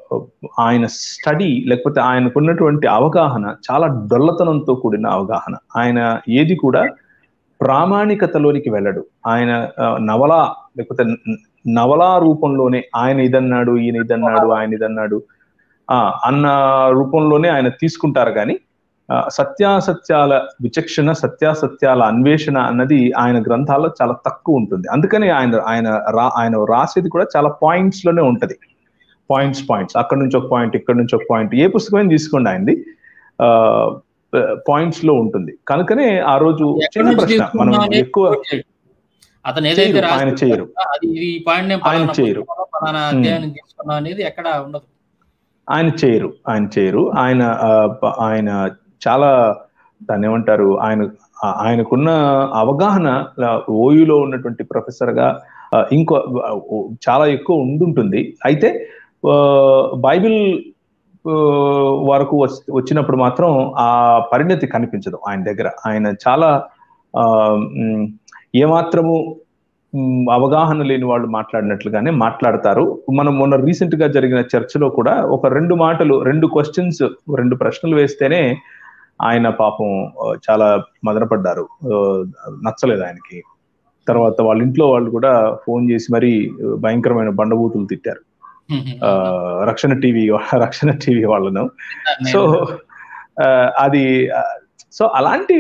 ఆయన స్టడీ లేకపోతే ఆయనకున్నటువంటి అవగాహన చాలా డొల్లతనంతో కూడిన అవగాహన ఆయన ఏది కూడా ప్రామాణికతలోనికి వెళ్ళడు ఆయన ఆ, నవలా లేకపోతే న- నవలా రూపంలోనే ఆయన ఇదన్నాడు ఈయన ఇదన్నాడు ఆయన ఇదన్నాడు ఆ అన్న రూపంలోనే ఆయన తీసుకుంటారు కానీ ఆ, సత్యాసత్యాల విచక్షణ సత్యాసత్యాల అన్వేషణ అన్నది ఆయన గ్రంథాల్లో చాలా తక్కువ ఉంటుంది అందుకని ఆయన ఆయన రా ఆయన రాసేది కూడా చాలా పాయింట్స్ లోనే ఉంటది పాయింట్స్ పాయింట్స్ అక్కడ నుంచి ఒక పాయింట్ ఇక్కడ నుంచి ఒక పాయింట్ ఏ పుస్తకమైనా తీసుకోండి ఆయనది ఆ పాయింట్స్ లో ఉంటుంది కనుకనే ఆ రోజు ఎక్కడి చిన్న నుంచి ప్రశ్న మనం తీసుకున్నాం అనేది ఎక్కువ quote చేయడు. అతను ఏదైతే చేయరు, ఆయన రాసి చేయరు. అది ఇది ఈ పాయింట్ నేను ఆయన పలానా చేయరు. పుస్తకంలో పలానా అధ్యాయం తీసుకున్నా అనేది ఎక్కడ ఉండదు ఆయన చేయరు ఆయన చేయరు ఆయన ఆ, ప- ఆయన చాలా దాన్ని ఏమంటారు ఆయన ఆ- ఆయనకున్న అవగాహన ఆ, ఓయూలో ఉన్నటువంటి ప్రొఫెసర్ గా ఆ, ఇంకో ఆ, ఓ- చాలా ఎక్కువ ఉండుంటుంది అయితే ఆ, బైబిల్ ఆ, వరకు వచ్- వచ్చినప్పుడు మాత్రం ఆ పరిణతి కనిపించదు ఆయన దగ్గర ఆయన చాలా ఆ, మ్, ఏమాత్రము మ్, అవగాహన లేని వాళ్ళు మాట్లాడినట్లుగానే మాట్లాడతారు మనం మొన్న రీసెంట్ గా జరిగిన చర్చలో కూడా ఒక రెండు మాటలు రెండు క్వశ్చన్స్ రెండు ప్రశ్నలు వేస్తేనే ఆయన పాపం ఆ, చాలా మదనపడ్డారు ఆ, నచ్చలేదు ఆయనకి తర్వాత వాళ్ళ ఇంట్లో వాళ్ళు కూడా ఫోన్ చేసి మరీ భయంకరమైన బండబూతులు తిట్టారు ఆ, రక్షణ టీవీ రక్షణ టీవీ వాళ్ళను సో ఆ, అది ఆ, సో అలాంటి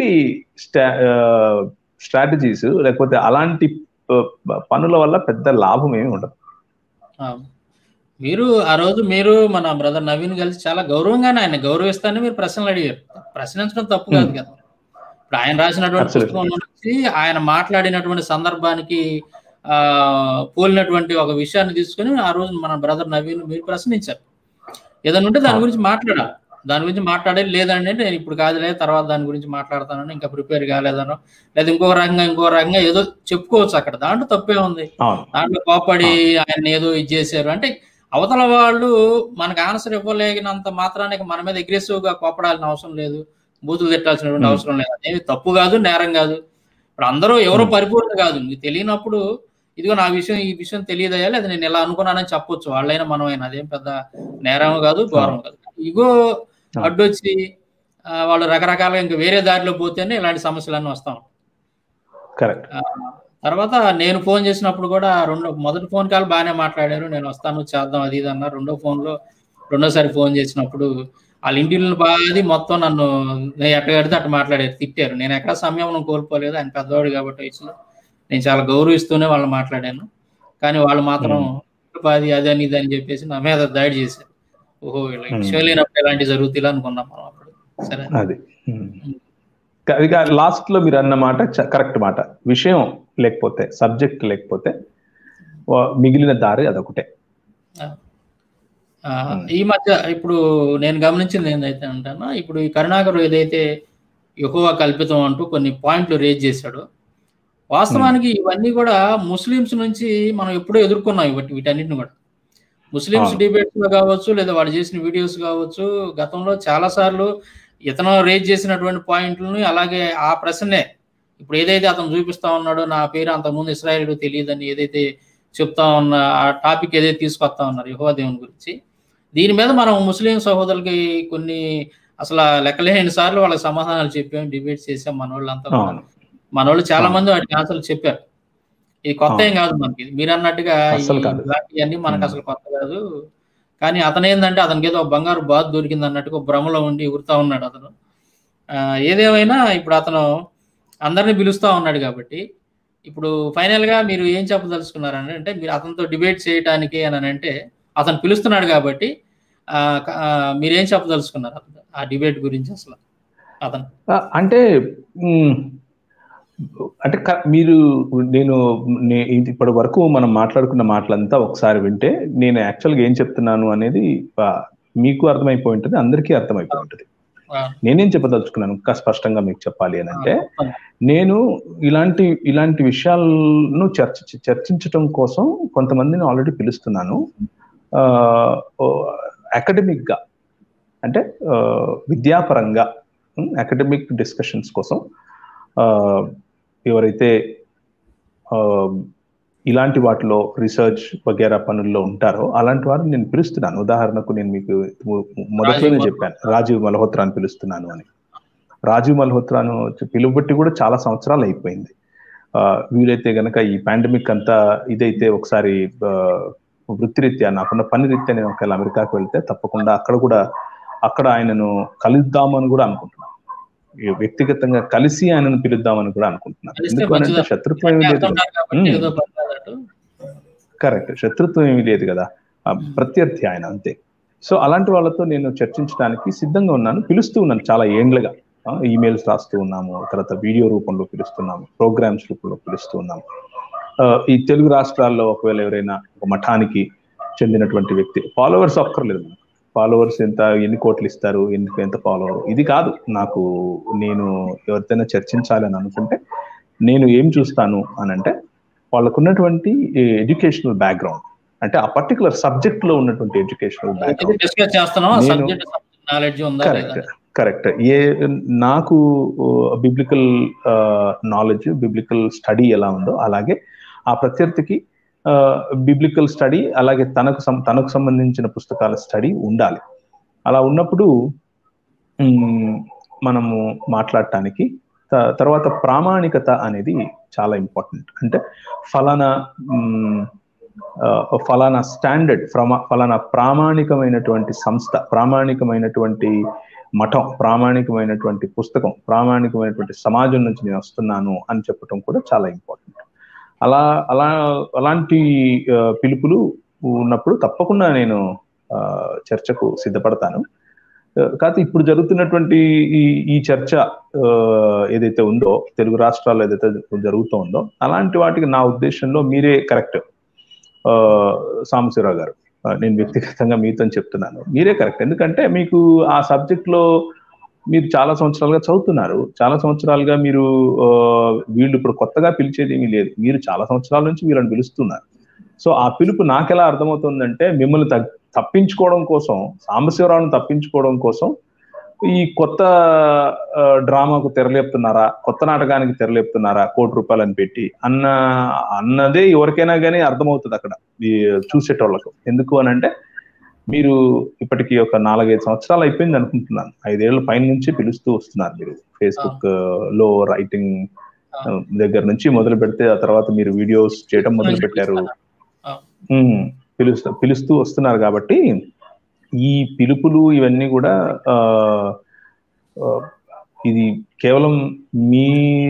స్ట్రాటజీస్ లేకపోతే అలాంటి ఆ, పనుల వల్ల పెద్ద లాభం ఏమి ఉండదు ఆ. మీరు ఆ రోజు మీరు మన బ్రదర్ నవీన్ కలిసి చాలా గౌరవంగానే ఆయన గౌరవిస్తానని మీరు ప్రశ్నలు అడిగారు ప్రశ్నించడం తప్పు కాదు కదా ఇప్పుడు ఆయన రాసినటువంటి Absolutely. పుస్తకం నుంచి ఆయన మాట్లాడినటువంటి సందర్భానికి ఆ పోలినటువంటి ఒక విషయాన్ని తీసుకొని ఆ రోజు మన బ్రదర్ నవీన్ మీరు ప్రశ్నించారు ఏదైనా ఉంటే దాని ఆ. గురించి మాట్లాడాలి దాని గురించి మాట్లాడేది లేదండి అంటే నేను ఇప్పుడు కాదులే తర్వాత దాని గురించి మాట్లాడతానని ఇంకా ప్రిపేర్ కాలేదనో లేదా ఇంకో రకంగా ఇంకో రకంగా ఏదో చెప్పుకోవచ్చు అక్కడ దాంట్లో తప్పే ఉంది అవును దాంట్లో కోపడి ఆయన ఏదో ఇది చేశారు అంటే అవతల వాళ్ళు మనకు ఆన్సర్ ఇవ్వలేగినంత మాత్రానికి మన మీద అగ్రెసివ్ గా కోపడాల్సిన అవసరం లేదు బూతులు తిట్టాల్సినటువంటి Hmm. అవసరం లేదు అదేమి తప్పు కాదు నేరం కాదు ఇప్పుడు అందరూ ఎవరో Hmm. పరిపూర్ణ కాదు మీకు తెలియనప్పుడు ఇదిగో నా విషయం ఈ విషయం తెలియదయ్యా లేదా నేను ఇలా అనుకున్నానని చెప్పొచ్చు వాళ్ళైనా మనమైనా అదేం పెద్ద నేరం కాదు ఘోరం కాదు ఇగో Ah. అడ్డొచ్చి ఆ, వాళ్ళు రకరకాలుగా ఇంకా వేరే దారిలో పోతేనే ఇలాంటి సమస్యలన్నీ వస్తాం కరెక్ట్ తర్వాత నేను ఫోన్ చేసినప్పుడు కూడా రెండో మొదటి ఫోన్ కాల్ బాగానే మాట్లాడారు నేను వస్తాను చేద్దాం అది ఇది అన్న రెండో ఫోన్లో రెండోసారి ఫోన్ చేసినప్పుడు వాళ్ళ ఇంటిని బాది మొత్తం నన్ను నేను ఎట్ట కడితే అట్ట మాట్లాడారు తిట్టారు నేను ఎక్కడ సమయం కోల్పోలేదు ఆయన పెద్దవాడు కాబట్టి వయసులో నేను చాలా గౌరవిస్తూనే వాళ్ళు మాట్లాడాను కానీ వాళ్ళు మాత్రం పాది అదని ఇది అని చెప్పేసి నా మీద దాడి చేశారు ఓహో ఇలా విషయం లేనప్పుడు ఇలాంటివి జరుగుతాయి అనుకున్నాం మనం అప్పుడు సరే అది ఇక లాస్ట్ లో మీరు అన్న మాట కరెక్ట్ మాట విషయం లేకపోతే సబ్జెక్ట్ లేకపోతే వా- మిగిలిన దారి అదొకటే ఆ, ఈ మధ్య ఇప్పుడు నేను గమనించింది ఏంటైతే అంటానా ఇప్పుడు ఈ కరుణాకర్ ఏదైతే ఎక్కువ కల్పితం అంటూ కొన్ని పాయింట్లు రేజ్ చేశాడు వాస్తవానికి ఇవన్నీ కూడా ముస్లిమ్స్ నుంచి మనం ఎప్పుడూ ఎదుర్కొన్నాం ఇవటి వీటన్నిటిని కూడా ముస్లిమ్స్ అవును. డిబేట్స్ లో కావచ్చు లేదా వాడు చేసిన వీడియోస్ కావచ్చు గతంలో చాలా సార్లు ఇతను రేజ్ చేసినటువంటి పాయింట్లని అలాగే ఆ ప్రశ్నే ఇప్పుడు ఏదైతే అతను చూపిస్తా ఉన్నాడో నా పేరు అంతకుముందు ఇస్రాయేల్ తెలియదని ఏదైతే చెప్తా ఉన్న ఆ టాపిక్ ఏదైతే తీసుకొస్తా ఉన్నారు యెహోవా దేవుని గురించి దీని మీద మనం ముస్లిం సహోదరులకి కొన్ని అసలు లెక్కలేని సార్లు వాళ్ళకి సమాధానాలు చెప్పాం డిబేట్స్ చేసాం మన వాళ్ళంతా కూడా. అవును మన వాళ్ళు చాలా అవును. మంది వాటికి ఆన్సర్లు చెప్పారు ఇది కొత్త ఏం కాదు మనకి మీరు అన్నట్టుగా అస్సలు కాదు. ఇలాంటివన్నీ మనకు ఉమ్. అసలు కొత్త కాదు కానీ అతను ఏంటంటే అతనికి ఏదో బంగారు బాత్ దొరికింది అన్నట్టుగా ఒక భ్రమలో ఉండి ఉరుతా ఉన్నాడు అతను ఆ, ఏదేమైనా ఇప్పుడు అతను అందరిని పిలుస్తా ఉన్నాడు కాబట్టి ఇప్పుడు ఫైనల్ గా మీరు ఏం చెప్పదలుచుకున్నారని అంటే మీరు అతనితో డిబేట్ చేయడానికి అని అంటే అతను పిలుస్తున్నాడు కాబట్టి ఆ, క- ఆ, మీరేం చెప్పదలుచుకున్నారు అతను ఆ డిబేట్ గురించి అసలు అతను ఆ, అంటే మ్, అంటే క- మీరు నేను నే- ఇది ఇప్పటి వరకు మనం మాట్లాడుకున్న మాటలంతా ఒకసారి వింటే నేను యాక్చువల్గా ఏం చెప్తున్నాను అనేది ఆ, మీకు అర్థమైపోయి ఉంటుంది అందరికీ అర్థమైపోయి ఉంటుంది ఆ, నేనేం చెప్పదలుచుకున్నాను ఇంకా స్పష్టంగా మీకు చెప్పాలి అని అంటే ఆ, నేను ఇలాంటి ఇలాంటి విషయాలను చర్చ చర్చించటం కోసం కొంతమందిని ఆల్రెడీ పిలుస్తున్నాను అకాడమిక్ గా అంటే ఆ, విద్యాపరంగా అకాడమిక్ డిస్కషన్స్ కోసం ఆ, ఎవరైతే ఆ, ఇలాంటి వాటిలో రీసెర్చ్ వగేరా పనుల్లో ఉంటారో అలాంటి వారిని నేను పిలుస్తున్నాను ఉదాహరణకు నేను మీకు మొదట్లోనే రాజీవ్ చెప్పాను రాజీవ్ మల్హోత్రాని పిలుస్తున్నాను అని రాజీవ్ మల్హోత్రాను పిలువబట్టి కూడా చాలా సంవత్సరాలు అయిపోయింది ఆ, వీలైతే గనక ఈ పాండమిక్ అంతా ఇదైతే ఒకసారి ఆ, వృత్తిరీత్యా నాకున్న పని రీత్యా నేను ఒకవేళ అమెరికాకు వెళ్తే తప్పకుండా అక్కడ కూడా అక్కడ ఆయనను కలుద్దామని కూడా అనుకుంటున్నాను ఈ వ్యక్తిగతంగా కలిసి ఆయనను పిలుద్దామని కూడా అనుకుంటున్నాను కలిస్తే ఎందుకు అని అంటే మంచిదా? శత్రుత్వం ఏమీ అంటే లేదు అర్థం కాదు కాబట్టి ఉమ్. ఏదో పర్వాలేదు కరెక్ట్ శత్రుత్వం ఏమీ లేదు కదా ఆ ప్రత్యర్థి ఆయన అంతే సో అలాంటి వాళ్ళతో నేను చర్చించడానికి సిద్ధంగా ఉన్నాను పిలుస్తూ ఉన్నాను చాలా ఏండ్లుగా ఈమెయిల్స్ రాస్తూ ఉన్నాము తర్వాత వీడియో రూపంలో పిలుస్తున్నాము ప్రోగ్రామ్స్ రూపంలో పిలుస్తూ ఉన్నాము ఆ, ఈ తెలుగు రాష్ట్రాల్లో ఒకవేళ ఎవరైనా ఒక మఠానికి చెందినటువంటి వ్యక్తి ఫాలోవర్స్ ఒక్కర్లేదు మనకు ఫాలోవర్స్ ఎంత ఎన్ని కోట్లు ఇస్తారు ఎందుకు ఎంత ఫాలోవర్ ఇది కాదు నాకు నేను ఎవరితోనైనా చర్చించాలి అని అనుకుంటే నేను ఏం చూస్తాను అని అంటే వాళ్ళకున్నటువంటి ఎడ్యుకేషనల్ బ్యాక్గ్రౌండ్ అంటే ఆ పర్టికులర్ సబ్జెక్ట్ లో ఉన్నటువంటి ఎడ్యుకేషనల్ బ్యాక్గ్రౌండ్ డిస్కస్ చేస్తున్నాం నేను- సబ్జెక్ట్ నాలెడ్జ్ ఉందా లేదా కరెక్ట్ కరెక్ట్ ఏ నాకు బిబ్లికల్ నాలెడ్జ్ బిబ్లికల్ స్టడీ ఎలా ఉందో అలాగే ఆ ప్రత్యర్థికి బిబ్లికల్ స్టడీ అలాగే తనకు సం- తనకు సంబంధించిన పుస్తకాల స్టడీ ఉండాలి అలా ఉన్నప్పుడు మ్, మనము మాట్లాడటానికి త- తర్వాత ప్రామాణికత అనేది చాలా ఇంపార్టెంట్ అంటే ఫలానా మ్, ఆ, ఫలానా స్టాండర్డ్ ఫలానా ప్రామాణికమైనటువంటి సంస్థ ప్రామాణికమైనటువంటి మఠం ప్రామాణికమైనటువంటి పుస్తకం ప్రామాణికమైనటువంటి సమాజం నుంచి నేను వస్తున్నాను అని చెప్పడం కూడా చాలా ఇంపార్టెంట్ అలా అలా అలాంటి ఆ, పిలుపులు ఉన్నప్పుడు తప్పకుండా నేను ఆ, చర్చకు సిద్ధపడతాను ఆ, కాకపోతే ఇప్పుడు జరుగుతున్నటువంటి ఈ ఈ చర్చ ఆ, ఏదైతే ఉందో తెలుగు రాష్ట్రాల్లో ఏదైతే జరుగుతూ ఉందో అలాంటి వాటికి నా ఉద్దేశంలో మీరే కరెక్ట్ సాంబశివరావు గారు ఆ, నేను వ్యక్తిగతంగా మీతో చెప్తున్నాను మీరే కరెక్ట్ ఎందుకంటే మీకు ఆ సబ్జెక్ట్ లో మీరు చాలా సంవత్సరాలుగా చదువుతున్నారు చాలా సంవత్సరాలుగా మీరు ఆ, వీళ్ళు ఇప్పుడు కొత్తగా పిలిచేది ఏమీ లేదు మీరు చాలా సంవత్సరాల నుంచి వీళ్ళని పిలుస్తున్నారు సో ఆ పిలుపు నాకెలా అర్థమవుతుందంటే మిమ్మల్ని తగ్- తప్పించుకోవడం కోసం సాంబశివరావుని తప్పించుకోవడం కోసం ఈ కొత్త ఆ, డ్రామాకు తెరలేపుతున్నారా కొత్త నాటకానికి తెరలేపుతున్నారా కోటి రూపాయలని పెట్టి అన్న అన్నదే ఎవరికైనా కానీ అర్థమవుతుంది అక్కడ ఈ చూసేటోళ్ళకు ఎందుకు అని అంటే మీరు ఇప్పటికి ఒక నాలుగైదు సంవత్సరాలు అయిపోయింది అనుకుంటున్నాను ఐదేళ్ల పైన నుంచి పిలుస్తూ వస్తున్నారు మీరు ఫేస్బుక్ లో రైటింగ్ దగ్గర నుంచి మొదలు పెడితే ఆ తర్వాత మీరు వీడియోస్ చేయడం మొదలు పెట్టారు ఉమ్, పిలుస్తూ పిలుస్తూ వస్తున్నారు కాబట్టి ఈ పిలుపులు ఇవన్నీ కూడా ఆ, ఆ, ఇది కేవలం మీ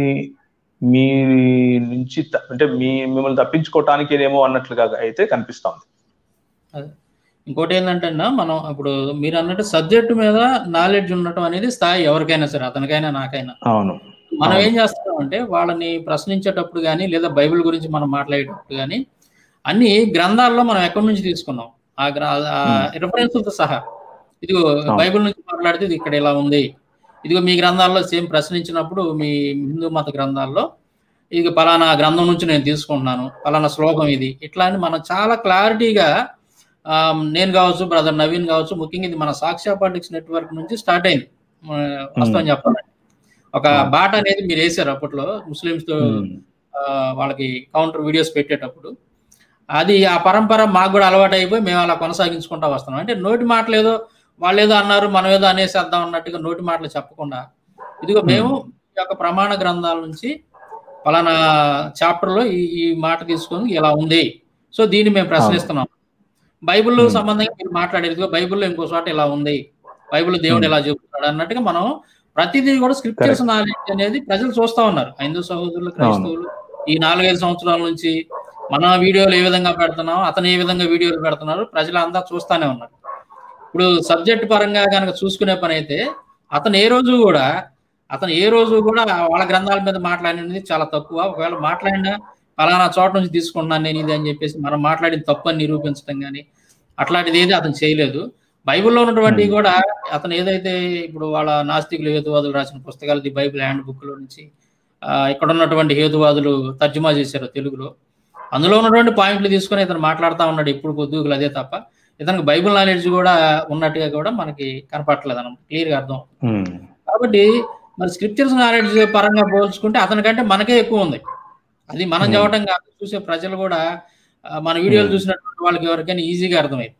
మీ నుంచి త- అంటే మీ మిమ్మల్ని తప్పించుకోవటానికేనేమో అన్నట్లుగా అయితే కనిపిస్తోంది అదే. ఇంకోటి ఏంటంటే అన్న, మనం ఇప్పుడు మీరు అన్నట్టు సబ్జెక్ట్ మీద నాలెడ్జ్ ఉండటం అనేది స్థాయి ఎవరికైనా సరే అతనికైనా నాకైనా అవును మనం ఏం చేస్తాం అంటే వాళ్ళని ప్రశ్నించేటప్పుడు కానీ లేదా బైబిల్ గురించి మనం మాట్లాడేటప్పుడు కానీ అన్ని గ్రంథాల్లో మనం ఎక్కడి నుంచి తీసుకున్నాం ఆ రిఫరెన్స్తో సహా ఇదిగో బైబిల్ నుంచి మాట్లాడితే ఇది ఇక్కడ ఇలా ఉంది ఇదిగో మీ గ్రంథాల్లో సేమ్ ప్రశ్నించినప్పుడు మీ హిందూ మత గ్రంథాల్లో ఇది పలానా గ్రంథం నుంచి నేను తీసుకుంటున్నాను పలానా శ్లోకం ఇది ఇట్లా అని మనం చాలా క్లారిటీగా ఆ, నేను కావచ్చు బ్రదర్ నవీన్ కావచ్చు ముఖ్యంగా ఇది మన సాక్షా పాలిటిక్స్ నెట్వర్క్ నుంచి స్టార్ట్ అయింది ఆ, వాస్తవం చెప్పాలంటే ఒక బాట అనేది మీరు వేసారు అప్పట్లో ముస్లిమ్స్ తో ఉమ్, ఆ, వాళ్ళకి కౌంటర్ వీడియోస్ పెట్టేటప్పుడు అది ఆ పరంపర మాకు కూడా అలవాటు అయిపోయి మేము అలా కొనసాగించుకుంటా వస్తున్నాం అంటే నోటి మాటలు ఏదో వాళ్ళు ఏదో అన్నారు మనం ఏదో అనేసేద్దాం అన్నట్టుగా నోటి మాటలు చెప్పకుండా ఇదిగో మేము ఈ యొక్క ప్రమాణ గ్రంథాల నుంచి పలానా చాప్టర్ లో ఈ ఈ మాట తీసుకొని ఇలా ఉంది సో దీన్ని మేము ప్రశ్నిస్తున్నాం బైబిల్లో Hmm. సంబంధంగా మీరు మాట్లాడేది ఇదిగో బైబిల్లో ఇంకో చోట ఇలా ఉంది బైబిల్ దేవుడు Hmm. ఇలా చెబుతున్నాడు అన్నట్టుగా మనం ప్రతిదీ కూడా స్క్రిప్చర్స్ నాలెడ్జ్ అనేది ప్రజలు చూస్తా ఉన్నారు హైందూ సహోదరులు క్రైస్తవులు ఈ నాలుగైదు సంవత్సరాల నుంచి మన వీడియోలు ఏ విధంగా పెడుతున్నాం అతను ఏ విధంగా వీడియోలు పెడుతున్నారు ప్రజలు అంతా చూస్తానే ఉన్నారు ఇప్పుడు సబ్జెక్ట్ పరంగా కనుక చూసుకునే పని అయితే అతను ఏ రోజు కూడా అతను ఏ రోజు కూడా వాళ్ళ గ్రంథాల మీద మాట్లాడినది చాలా తక్కువ ఒకవేళ మాట్లాడినా ఫలానా చోట నుంచి తీసుకుంటున్నాను నేను ఇది అని చెప్పేసి మనం మాట్లాడిన తప్పు అని నిరూపించడం కానీ అట్లాంటిది ఏది అతను చేయలేదు బైబిల్లో ఉన్నటువంటి Hmm. కూడా అతను ఏదైతే ఇప్పుడు వాళ్ళ నాస్తికులు హేతువాదులు రాసిన పుస్తకాలు ది బైబిల్ హ్యాండ్ బుక్ లో నుంచి ఆ, ఇక్కడ ఉన్నటువంటి హేతువాదులు తర్జుమా చేశారు తెలుగులో అందులో ఉన్నటువంటి పాయింట్లు తీసుకొని ఇతను మాట్లాడుతూ ఉన్నాడు ఇప్పుడు పొద్దుగులు అదే తప్ప ఇతనికి బైబిల్ నాలెడ్జ్ కూడా ఉన్నట్టుగా కూడా మనకి కనపట్లేదు అన్నమాట క్లియర్గా అర్థం ఉమ్, కాబట్టి మరి స్క్రిప్చర్స్ నాలెడ్జ్ పరంగా పోల్చుకుంటే అతనికంటే మనకే ఎక్కువ ఉంది అది మనం Hmm. చదవటం కాదు చూసే ప్రజలు కూడా ఆ, మన వీడియోలు Hmm. చూసినటువంటి వాళ్ళకి ఎవరికైనా ఈజీగా అర్థమైంది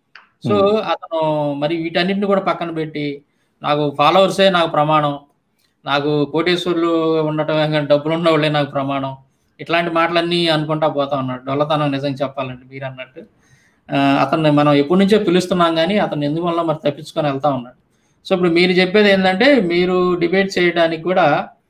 సో అతను మరి వీటన్నిటిని కూడా పక్కన పెట్టి నాకు ఫాలోవర్సే నాకు ప్రమాణం నాకు కోటేశ్వర్లు ఉండటమే కానీ డబ్బులు ఉన్న వాళ్ళే నాకు ప్రమాణం ఇట్లాంటి మాటలన్నీ అనుకుంటా పోతా ఉన్నాడు డొల్లతనం నిజంగా చెప్పాలండి మీరు అన్నట్టు ఆ, అతన్ని మనం ఎప్పటి నుంచో పిలుస్తున్నాం కానీ అతను ఎందువల్ల మరి తప్పించుకొని వెళ్తా ఉన్నాడు సో ఇప్పుడు మీరు చెప్పేది ఏంటంటే మీరు డిబేట్ చేయడానికి కూడా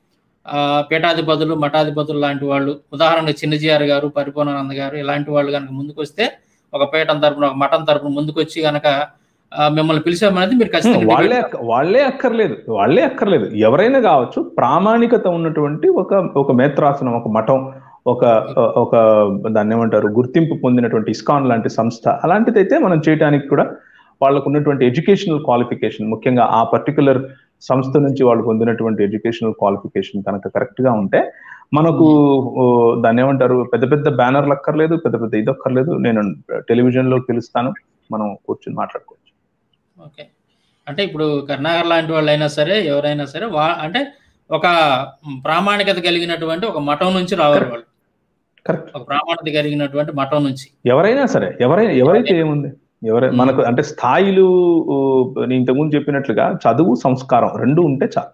ఆ, పీఠాధిపతులు మఠాధిపతులు లాంటి వాళ్ళు ఉదాహరణకు చిన్నజీఆర్ గారు పరిపూర్ణానంద గారు ఇలాంటి వాళ్ళు కనుక ముందుకు వస్తే ఒక పీఠం తరపున ఒక మఠం తరపున ముందుకు వచ్చి కనుక మిమ్మల్ని పిలిచామనేది మీరు ఖచ్చితంగా వాళ్ళే debate అక్క- వాళ్ళే అక్కర్లేదు వాళ్ళే అక్కర్లేదు ఎవరైనా కావచ్చు ప్రామాణికత ఉన్నటువంటి ఒక ఒక మేత్రాసనం ఒక మఠం ఒక ఒక దాన్ని ఏమంటారు గుర్తింపు పొందినటువంటి ఇస్కాన్ లాంటి సంస్థ అలాంటిదైతే మనం చేయడానికి కూడా వాళ్ళకు ఉన్నటువంటి ఎడ్యుకేషనల్ క్వాలిఫికేషన్ ముఖ్యంగా ఆ పర్టికులర్ సంస్థ నుంచి వాళ్ళు పొందినటువంటి ఎడ్యుకేషనల్ క్వాలిఫికేషన్ కనుక కరెక్ట్ గా ఉంటే మనకు ఓ, దాన్ని ఏమంటారు పెద్ద పెద్ద బ్యానర్లు అక్కర్లేదు పెద్ద పెద్ద ఇది అక్కర్లేదు నేను టెలివిజన్ లో పిలుస్తాను మనం కూర్చొని మాట్లాడుకోవచ్చు ఓకే అంటే ఇప్పుడు కర్ణాకర్ లాంటి వాళ్ళు అయినా సరే ఎవరైనా సరే వా అంటే ఒక ప్రామాణికత కలిగినటువంటి ఒక మఠం నుంచి రావాలి వాళ్ళు కరెక్ట్ ఒక ప్రామాణికత కలిగినటువంటి మఠం నుంచి ఎవరైనా సరే ఎవరైనా ఎవరైతే ఏముంది ఎవరై Hmm. మనకు అంటే స్థాయిలు ఊ, నేను ఇంతకుముందు చెప్పినట్లుగా చదువు సంస్కారం రెండు ఉంటే చాలు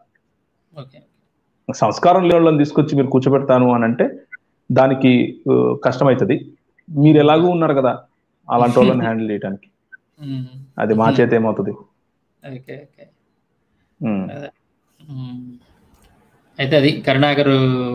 ఓకే సంస్కారం లేని వాళ్ళని తీసుకొచ్చి మీరు కూర్చోబెడతాను అని అంటే దానికి ఊ, కష్టమవుతుంది మీరు ఎలాగూ ఉన్నారు కదా అలాంటి వాళ్ళని హ్యాండిల్ చేయడానికి ఉమ్. అది మా చేత ఏమవుతుంది ఓకే ఓకే ఉమ్. ఉమ్. అయితే అది కరుణాకర్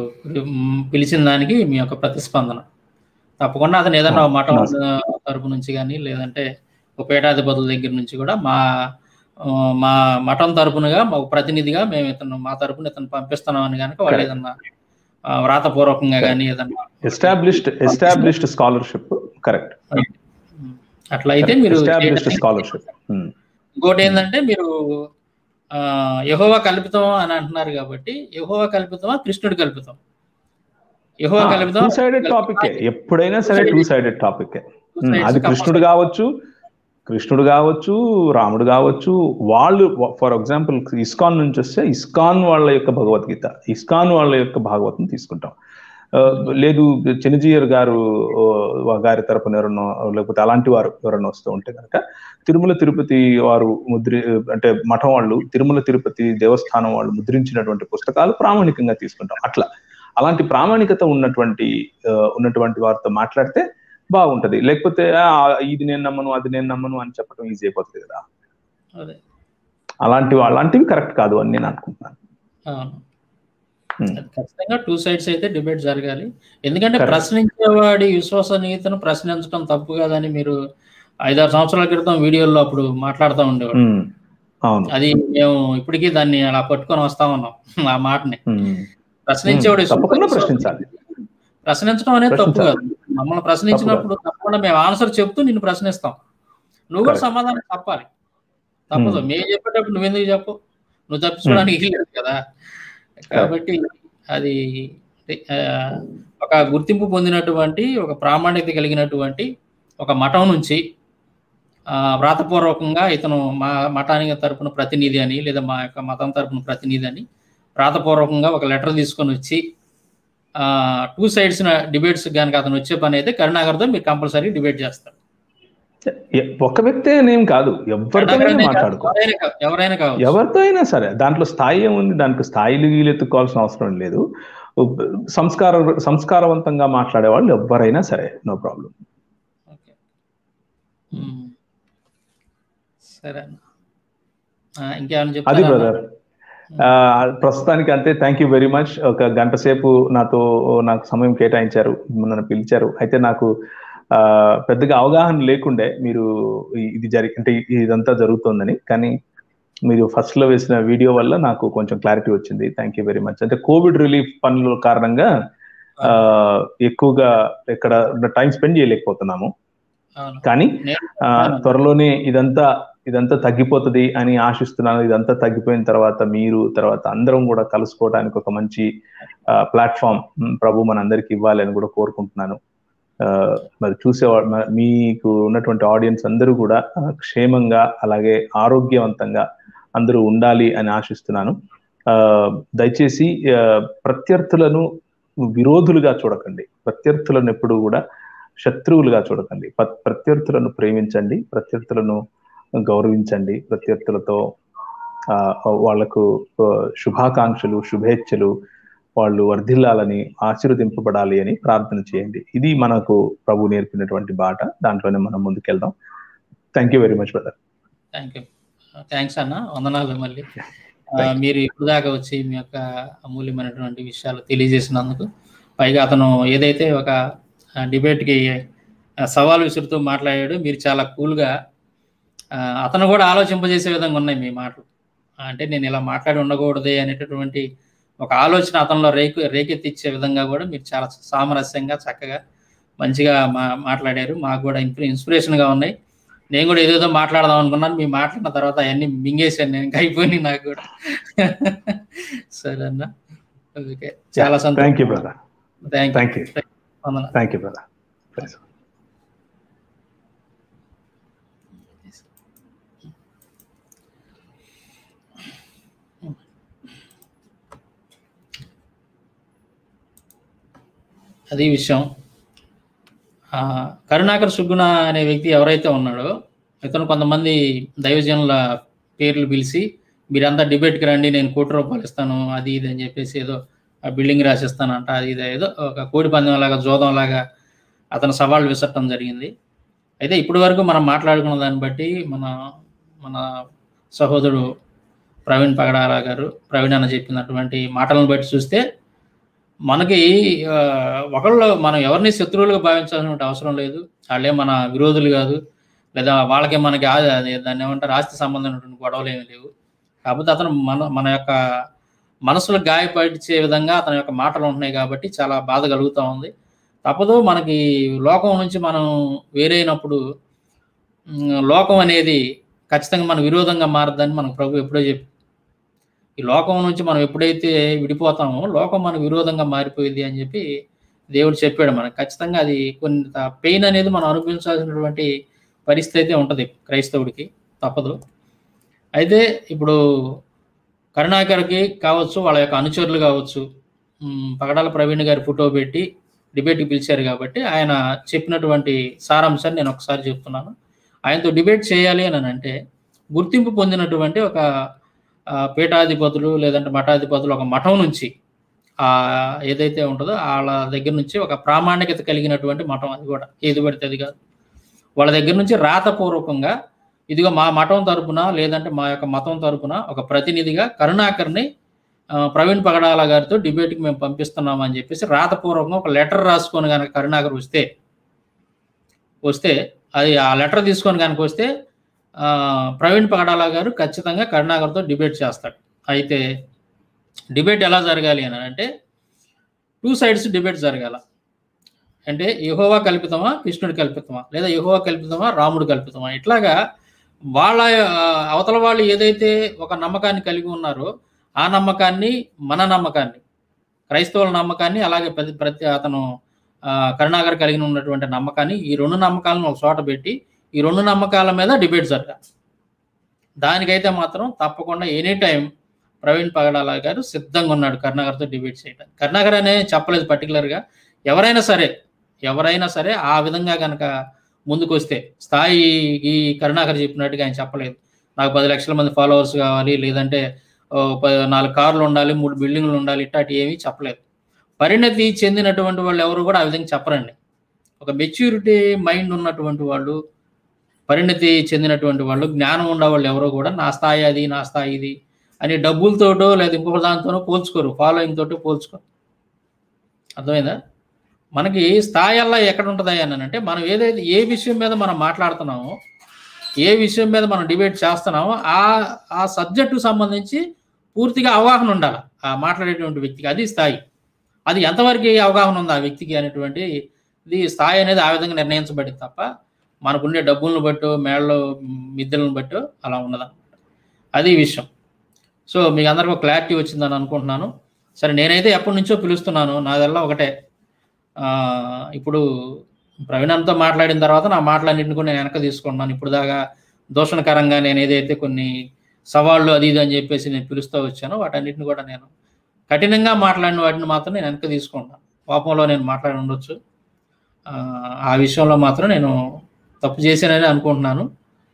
ఉమ్, పిలిచిన దానికి మీ యొక్క ప్రతిస్పందన తప్పకుండా అతను ఏదైనా ఒక మఠం తరపు నుంచి కానీ లేదంటే ఒక పీఠాధిపతుల దగ్గర నుంచి కూడా మా ఆ, మా మఠం తరపునగా మా ప్రతినిధిగా మేము ఇతను మా తరపున ఇతను పంపిస్తున్నాం అని కనుక వాళ్ళు Correct. ఏదన్నా ఆ, వ్రాతపూర్వకంగా కానీ ఏదన్నా established established scholarship correct um, అట్లా అయితే మీరు ఎస్టాబ్లిష్డ్ చేయడానికి- స్కాలర్షిప్ ఇంకోటి ఏంటంటే మీరు ఆ యహోవా కల్పితం అని అంటున్నారు కాబట్టి యహోవా కల్పితమా కృష్ణుడు కల్పితం యహోవా కల్పితం టూ సైడెడ్ టాపిక్ ఎప్పుడైనా సరే టూ సైడెడ్ టాపిక్ అది కృష్ణుడు కావచ్చు కృష్ణుడు కావచ్చు రాముడు కావచ్చు వాళ్ళు ఫర్ ఎగ్జాంపుల్ ఇస్కాన్ నుంచి వస్తే ఇస్కాన్ వాళ్ళ యొక్క భగవద్గీత ఇస్కాన్ వాళ్ళ యొక్క భాగవతం తీసుకుంటాం ఆ, లేదు చిన్నజీయర్ గారు ఆ, గారి తరపున ఎవరన్నా లేకపోతే అలాంటి వారు ఎవరన్నా వస్తూ ఉంటే కనుక తిరుమల తిరుపతి వారు ముద్రి అంటే మఠం వాళ్ళు తిరుమల తిరుపతి దేవస్థానం వాళ్ళు ముద్రించినటువంటి పుస్తకాలు ప్రామాణికంగా తీసుకుంటాం అట్లా అలాంటి ప్రామాణికత ఉన్నటువంటి ఆ, ఉన్నటువంటి వారితో మాట్లాడితే బాగుంటది లేకపోతే "ఆ, ఇది నేను నమ్మను అది నేను నమ్మను అని చెప్పడం ఈజీ అయిపోతుంది కదా అదే అలాంటివి అలాంటివి కరెక్ట్ కాదు అని నేను అనుకుంటున్నాను అవును Hmm. అది ఖచ్చితంగా టూ సైడ్స్ అయితే డిబేట్ జరగాలి ఎందుకంటే Correct. ప్రశ్నించేవాడి విశ్వసనీయతను ప్రశ్నించడం తప్పు కాదని మీరు ఐదారు సంవత్సరాల క్రితం వీడియోల్లో అప్పుడు మాట్లాడుతూ ఉండేవాడు ఉమ్, అవును అది మేము ఇప్పటికీ దాన్ని అలా పట్టుకొని వస్తా ఉన్నాం ఆ మాటని ఉమ్, ప్రశ్నించేవాడు ఉమ్, తప్పకుండా ప్రశ్నించాలి. ప్రశ్నించడం అనేది తప్పు కాదు ప్రశ్నించాలి. మమ్మల్ని ప్రశ్నించినప్పుడు తప్పకుండా మేము ఆన్సర్ చెప్తూ నిన్ను ప్రశ్నిస్తాం నువ్వు కూడా Correct. సమాధానం చెప్పాలి తప్పదు Hmm. మేము చెప్పేటప్పుడు నువ్వెందుకు చెప్పు నువ్వు తప్పించుకోవడానికి లేదు కదా కాబట్టి అది ఆ, ఒక గుర్తింపు పొందినటువంటి ఒక ప్రామాణికత కలిగినటువంటి ఒక మఠం నుంచి ఆ, వ్రాతపూర్వకంగా ఇతను మా మఠానికి తరపున ప్రతినిధి అని లేదా మా యొక్క మతం తరపున ప్రతినిధి అని వ్రాతపూర్వకంగా ఒక లెటర్ తీసుకొని వచ్చి టూ సైడ్స్ డిబేట్స్ కనుక అతను వచ్చే పని అయితే కరుణాకర్తో మీరు కంపల్సరీ డిబేట్ చేస్తారు ఎ- ఒక వ్యక్తి అనేం కాదు ఎవరితోనైనా కరుణాకర్ మాట్లాడుకో ఎవరైనా కా- ఎవరైనా కావచ్చు ఎవరితో అయినా సరే దాంట్లో స్థాయి ఏముంది దానికి స్థాయిలు గీలు ఎత్తుకోవాల్సిన అవసరం లేదు సంస్కార సంస్కారవంతంగా మాట్లాడే వాళ్ళు ఎవరైనా సరే నో ప్రాబ్లం ఓకే మ్మ్. సరే అన్న ఆ, ఇంకేమైనా అది చెప్తారా అన్న? బ్రదర్ ప్రస్తుతానికి అంతే థ్యాంక్ యూ వెరీ మచ్ ఒక గంట సేపు నాతో నాకు సమయం కేటాయించారు నన్ను పిలిచారు అయితే నాకు ఆ, పెద్దగా అవగాహన లేకుండే మీరు ఈ- ఇది జరి అంటే ఇదంతా జరుగుతోందని కానీ మీరు ఫస్ట్ లో వేసిన వీడియో వల్ల నాకు కొంచెం క్లారిటీ వచ్చింది థ్యాంక్ యూ వెరీ మచ్ అంటే కోవిడ్ రిలీఫ్ పనుల కారణంగా ఆ, ఎక్కువగా ఇక్కడ టైం స్పెండ్ చేయలేకపోతున్నాము అవును కానీ నేను ఆ, త్వరలోనే ఇదంతా ఇదంతా తగ్గిపోతుంది అని ఆశిస్తున్నాను ఇదంతా తగ్గిపోయిన తర్వాత మీరు తర్వాత అందరం కూడా కలుసుకోవడానికి ఒక మంచి ప్లాట్ఫామ్ ప్రభు మనందరికి ఇవ్వాలి అని కూడా కోరుకుంటున్నాను ఆ, మరి చూసేవాడు మ- మీకు ఉన్నటువంటి ఆడియన్స్ అందరూ కూడా ఆ, క్షేమంగా అలాగే ఆరోగ్యవంతంగా అందరూ ఉండాలి అని ఆశిస్తున్నాను ఆ, దయచేసి ఆ, ప్రత్యర్థులను విరోధులుగా చూడకండి ప్రత్యర్థులను ఎప్పుడు కూడా శత్రువులుగా చూడకండి ప- ప్రత్యర్థులను ప్రేమించండి ప్రత్యర్థులను గౌరవించండి ప్రత్యర్థులతో ఆ, వాళ్లకు ఆ, శుభాకాంక్షలు శుభేచ్ఛలు వాళ్ళు వర్ధిల్లాలని ఆశీర్వదింపబడాలి అని ప్రార్థన చేయండి ఇది మనకు ప్రభు నేర్పినటువంటి బాట దాంట్లోనే మనం ముందుకెళ్దాం thank you very much brother thank you thanks అన్న వందనాలు మళ్ళీ ఆ, మీరు ఇప్పుడు దాకా వచ్చి మీ యొక్క అమూల్యమైనటువంటి విషయాలు తెలియజేసినందుకు పైగా అతను ఏదైతే ఒక డిబేట్కి సవాల్ విసురుతూ మాట్లాడాడు మీరు చాలా కూల్గా అతను కూడా ఆలోచింపజేసే విధంగా ఉన్నాయి మీ మాటలు అంటే నేను ఇలా మాట్లాడి ఉండకూడదే అనేటటువంటి ఒక ఆలోచన అతనిలో రేకు రేకెత్తిచ్చే విధంగా కూడా మీరు చాలా సామరస్యంగా చక్కగా మంచిగా మా మాట్లాడారు మాకు కూడా ఇన్స్పి ఇన్స్పిరేషన్గా ఉన్నాయి నేను కూడా ఏదేదో మాట్లాడదాం అనుకున్నాను మీ మాట్లాడిన తర్వాత అవన్నీ మింగేశాను నేను ఇంకా అయిపోయినాయి నాకు కూడా సరే అన్న ఓకే చాలా thank you brother thank thank you వందనాలు థ్యాంక్ యూ బ్రదర్ అది విషయం ఆ, కరుణాకర్ సుగ్గుణ అనే వ్యక్తి ఎవరైతే ఉన్నాడో ఇతను కొంతమంది దైవజనుల పేర్లు పిలిచి మీరంతా డిబేట్కి రండి నేను కోటి రూపాయలు ఇస్తాను అది ఇది అని చెప్పేసి ఏదో ఆ బిల్డింగ్ రాసిస్తానంట అది ఇది ఏదో ఒక కోడి పందెం లాగా జోదం లాగా అతను సవాళ్ళు విసరటం జరిగింది అయితే ఇప్పటి వరకు మనం మాట్లాడుకున్న దాన్ని బట్టి మన మన సహోదరుడు ప్రవీణ్ పగడాల గారు ప్రవీణ్ అన్న చెప్పినటువంటి మాటలను బట్టి చూస్తే మనకి ఆ, ఒకళ్ళు మనం ఎవరిని శత్రువులుగా భావించాల్సిన అవసరం లేదు వాళ్ళే మన విరోధులు కాదు లేదా వాళ్ళకి మనకి ఆ- అది దాన్ని ఏమంటారు ఆస్తి సంబంధమైనటువంటి గొడవలు ఏమి లేవు కాకపోతే అతను మన మన యొక్క మనసులు గాయపరిచే విధంగా అతని యొక్క మాటలు ఉంటున్నాయి కాబట్టి చాలా బాధ కలుగుతూ ఉంది తప్పదు మనకి లోకం నుంచి మనం వేరైనప్పుడు ఉమ్, లోకం అనేది ఖచ్చితంగా మన విరోధంగా మారదని మనకు ప్రభు ఎప్పుడో చెప్పి ఈ లోకం నుంచి మనం ఎప్పుడైతే విడిపోతామో లోకం మనకు విరోధంగా మారిపోయింది అని చెప్పి దేవుడు చెప్పాడు మనకు ఖచ్చితంగా అది కొంత పెయిన్ అనేది మనం అనుభవించాల్సినటువంటి పరిస్థితి అయితే ఉంటుంది క్రైస్తవుడికి తప్పదు అయితే ఇప్పుడు కరుణాకర్కి కావచ్చు వాళ్ళ యొక్క అనుచరులు కావచ్చు మ్, పగడాల ప్రవీణ్ గారి ఫోటో పెట్టి డిబేట్కి పిలిచారు కాబట్టి ఆయన చెప్పినటువంటి సారాంశాన్ని నేను ఒకసారి చెప్తున్నాను ఆయనతో డిబేట్ చేయాలి అని అంటే గుర్తింపు పొందినటువంటి ఒక ఆ, పీఠాధిపతులు లేదంటే మఠాధిపతులు ఒక మఠం నుంచి ఆ ఏదైతే ఉంటుందో వాళ్ళ దగ్గర నుంచి ఒక ప్రామాణికత కలిగినటువంటి మఠం అది కూడా ఏది పడితే అది కాదు వాళ్ళ దగ్గర నుంచి రాతపూర్వకంగా ఇదిగో మా మఠం తరపున లేదంటే మా యొక్క మతం తరపున ఒక ప్రతినిధిగా కరుణాకర్ని ఆ, ప్రవీణ్ పగడాల గారితో డిబేట్కి మేము పంపిస్తున్నాం అని చెప్పేసి రాతపూర్వకంగా ఒక లెటర్ రాసుకొని కనుక కరుణాకర్ వస్తే వస్తే అది ఆ లెటర్ తీసుకొని కనుక వస్తే ఆ, ప్రవీణ్ పగడాల గారు ఖచ్చితంగా కరుణాకర్తో డిబేట్ చేస్తాడు అయితే డిబేట్ ఎలా జరగాలి అని అంటే టూ సైడ్స్ డిబేట్ జరగాల అంటే యహోవా కల్పితమా కృష్ణుడు కల్పితమా లేదా యహోవా కల్పితమా రాముడు కల్పితమా ఇట్లాగా వాళ్ళ ఆ, అవతల వాళ్ళు ఏదైతే ఒక నమ్మకాన్ని కలిగి ఉన్నారో ఆ నమ్మకాన్ని మన నమ్మకాన్ని క్రైస్తవుల నమ్మకాన్ని అలాగే ప్రతి ప్రతి అతను ఆ, కరుణాకర్ కలిగి ఉన్నటువంటి నమ్మకాన్ని ఈ రెండు నమ్మకాలను ఒక చోట పెట్టి ఈ రెండు నమ్మకాల మీద డిబేట్ జరగాలి దానికైతే మాత్రం తప్పకుండా ఎనీ టైం ప్రవీణ్ పగడాల గారు సిద్ధంగా ఉన్నాడు కరుణాకర్తో డిబేట్ చేయడానికి కరుణాకర్ అనే చెప్పలేదు పర్టికులర్గా ఎవరైనా సరే ఎవరైనా సరే ఆ విధంగా కనుక ముందుకు వస్తే స్థాయి ఈ కరుణాకర్ చెప్పినట్టుగా ఆయన చెప్పలేదు నాకు పది లక్షల మంది ఫాలోవర్స్ కావాలి లేదంటే ఓ ప- నాలుగు కార్లు ఉండాలి మూడు బిల్డింగ్లు ఉండాలి ఇట్లాంటి ఏమీ చెప్పలేదు పరిణతి చెందినటువంటి వాళ్ళు ఎవరు కూడా ఆ విధంగా చెప్పరండి ఒక మెచ్యూరిటీ మైండ్ ఉన్నటువంటి వాళ్ళు పరిణతి చెందినటువంటి వాళ్ళు జ్ఞానం ఉన్న వాళ్ళు ఎవరో కూడా నా స్థాయి అది నా స్థాయి ఇది అని డబ్బులతోటో లేదా ఇంకొక దాంతోనో పోల్చుకోరు ఫాలోయింగ్ తోటో పోల్చుకోరు అర్థమైందా మనకి స్థాయి అలా ఎక్కడ ఉంటుంది అని అంటే మనం ఏదైతే ఏ విషయం మీద మనం మాట్లాడుతున్నామో ఏ విషయం మీద మనం డిబేట్ చేస్తున్నామో ఆ ఆ సబ్జెక్టుకు సంబంధించి పూర్తిగా అవగాహన ఉండాలి ఆ మాట్లాడేటువంటి వ్యక్తికి అది స్థాయి అది ఎంతవరకు అవగాహన ఉంది ఆ వ్యక్తికి అనేటువంటి ఇది స్థాయి అనేది ఆ విధంగా నిర్ణయించబడింది తప్ప మనకుండే డబ్బులను బట్టో మేళ్ళలో మిద్దెలను బట్టో అలా ఉండదు అది విషయం సో మీకు అందరికీ ఒక క్లారిటీ వచ్చిందని అనుకుంటున్నాను సరే నేనైతే ఎప్పటి నుంచో పిలుస్తున్నాను నాదల్లా ఒకటే ఆ, ఇప్పుడు ప్రవీణంతో మాట్లాడిన తర్వాత నా మాటలన్నింటిని కూడా నేను వెనక తీసుకుంటున్నాను ఇప్పుడు దాకా దూషణకరంగా నేను ఏదైతే కొన్ని సవాళ్ళు అది ఇది అని చెప్పేసి నేను పిలుస్తూ వచ్చానో వాటన్నిటిని కూడా నేను కఠినంగా మాట్లాడిన వాటిని మాత్రం నేను వెనక తీసుకుంటాను కోపంలో నేను మాట్లాడి ఉండొచ్చు ఆ, ఆ విషయంలో మాత్రం నేను తప్పు చేశానని అనుకుంటున్నాను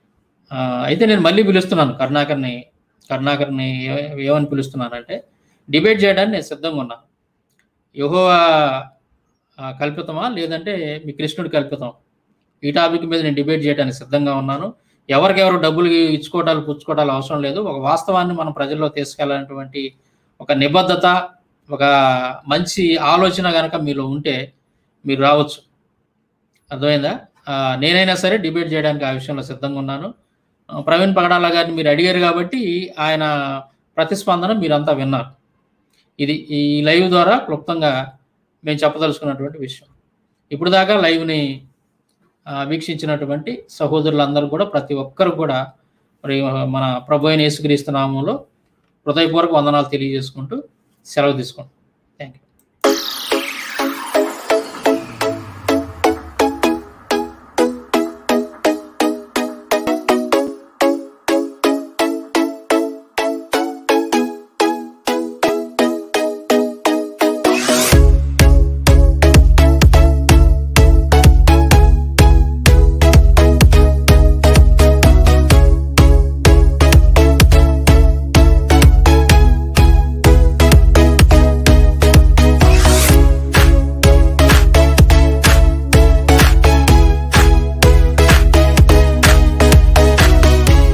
ఆ, అయితే నేను మళ్ళీ పిలుస్తున్నాను కరుణాకర్ని కరుణాకర్ని ఏ- ఏమని పిలుస్తున్నానంటే డిబేట్ చేయడానికి నేను సిద్ధంగా ఉన్నాను యహోవా ఆ, కల్పితమా లేదంటే మీ కృష్ణుడు కల్పితం ఈ టాపిక్ మీద నేను డిబేట్ చేయడానికి సిద్ధంగా ఉన్నాను ఎవరికెవరు డబ్బులు ఇచ్చుకోవటాలు పుచ్చుకోవటాలు అవసరం లేదు ఒక వాస్తవాన్ని మనం ప్రజల్లో తీసుకెళ్ళాలనేటువంటి ఒక నిబద్ధత ఒక మంచి ఆలోచన కనుక మీలో ఉంటే మీరు రావచ్చు అర్థమైందా ఆ, నేనైనా సరే డిబేట్ చేయడానికి ఆ విషయంలో సిద్ధంగా ఉన్నాను ఆ, ప్రవీణ్ పగడాల గారిని మీరు అడిగారు కాబట్టి ఆయన ప్రతిస్పందన మీరంతా విన్నారు ఇది ఈ లైవ్ ద్వారా క్లుప్తంగా మేము చెప్పదలుచుకున్నటువంటి విషయం ఇప్పుడు దాకా లైవ్ని ఆ, వీక్షించినటువంటి సహోదరులందరూ కూడా ప్రతి ఒక్కరు కూడా మరి మన ప్రభు అయిన యేసుక్రీస్తు నామంలో హృదయపూర్వక వందనాలు తెలియజేసుకుంటూ సెలవు తీసుకుంటాం థ్యాంక్ యూ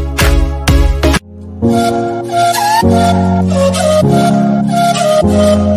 Thank you.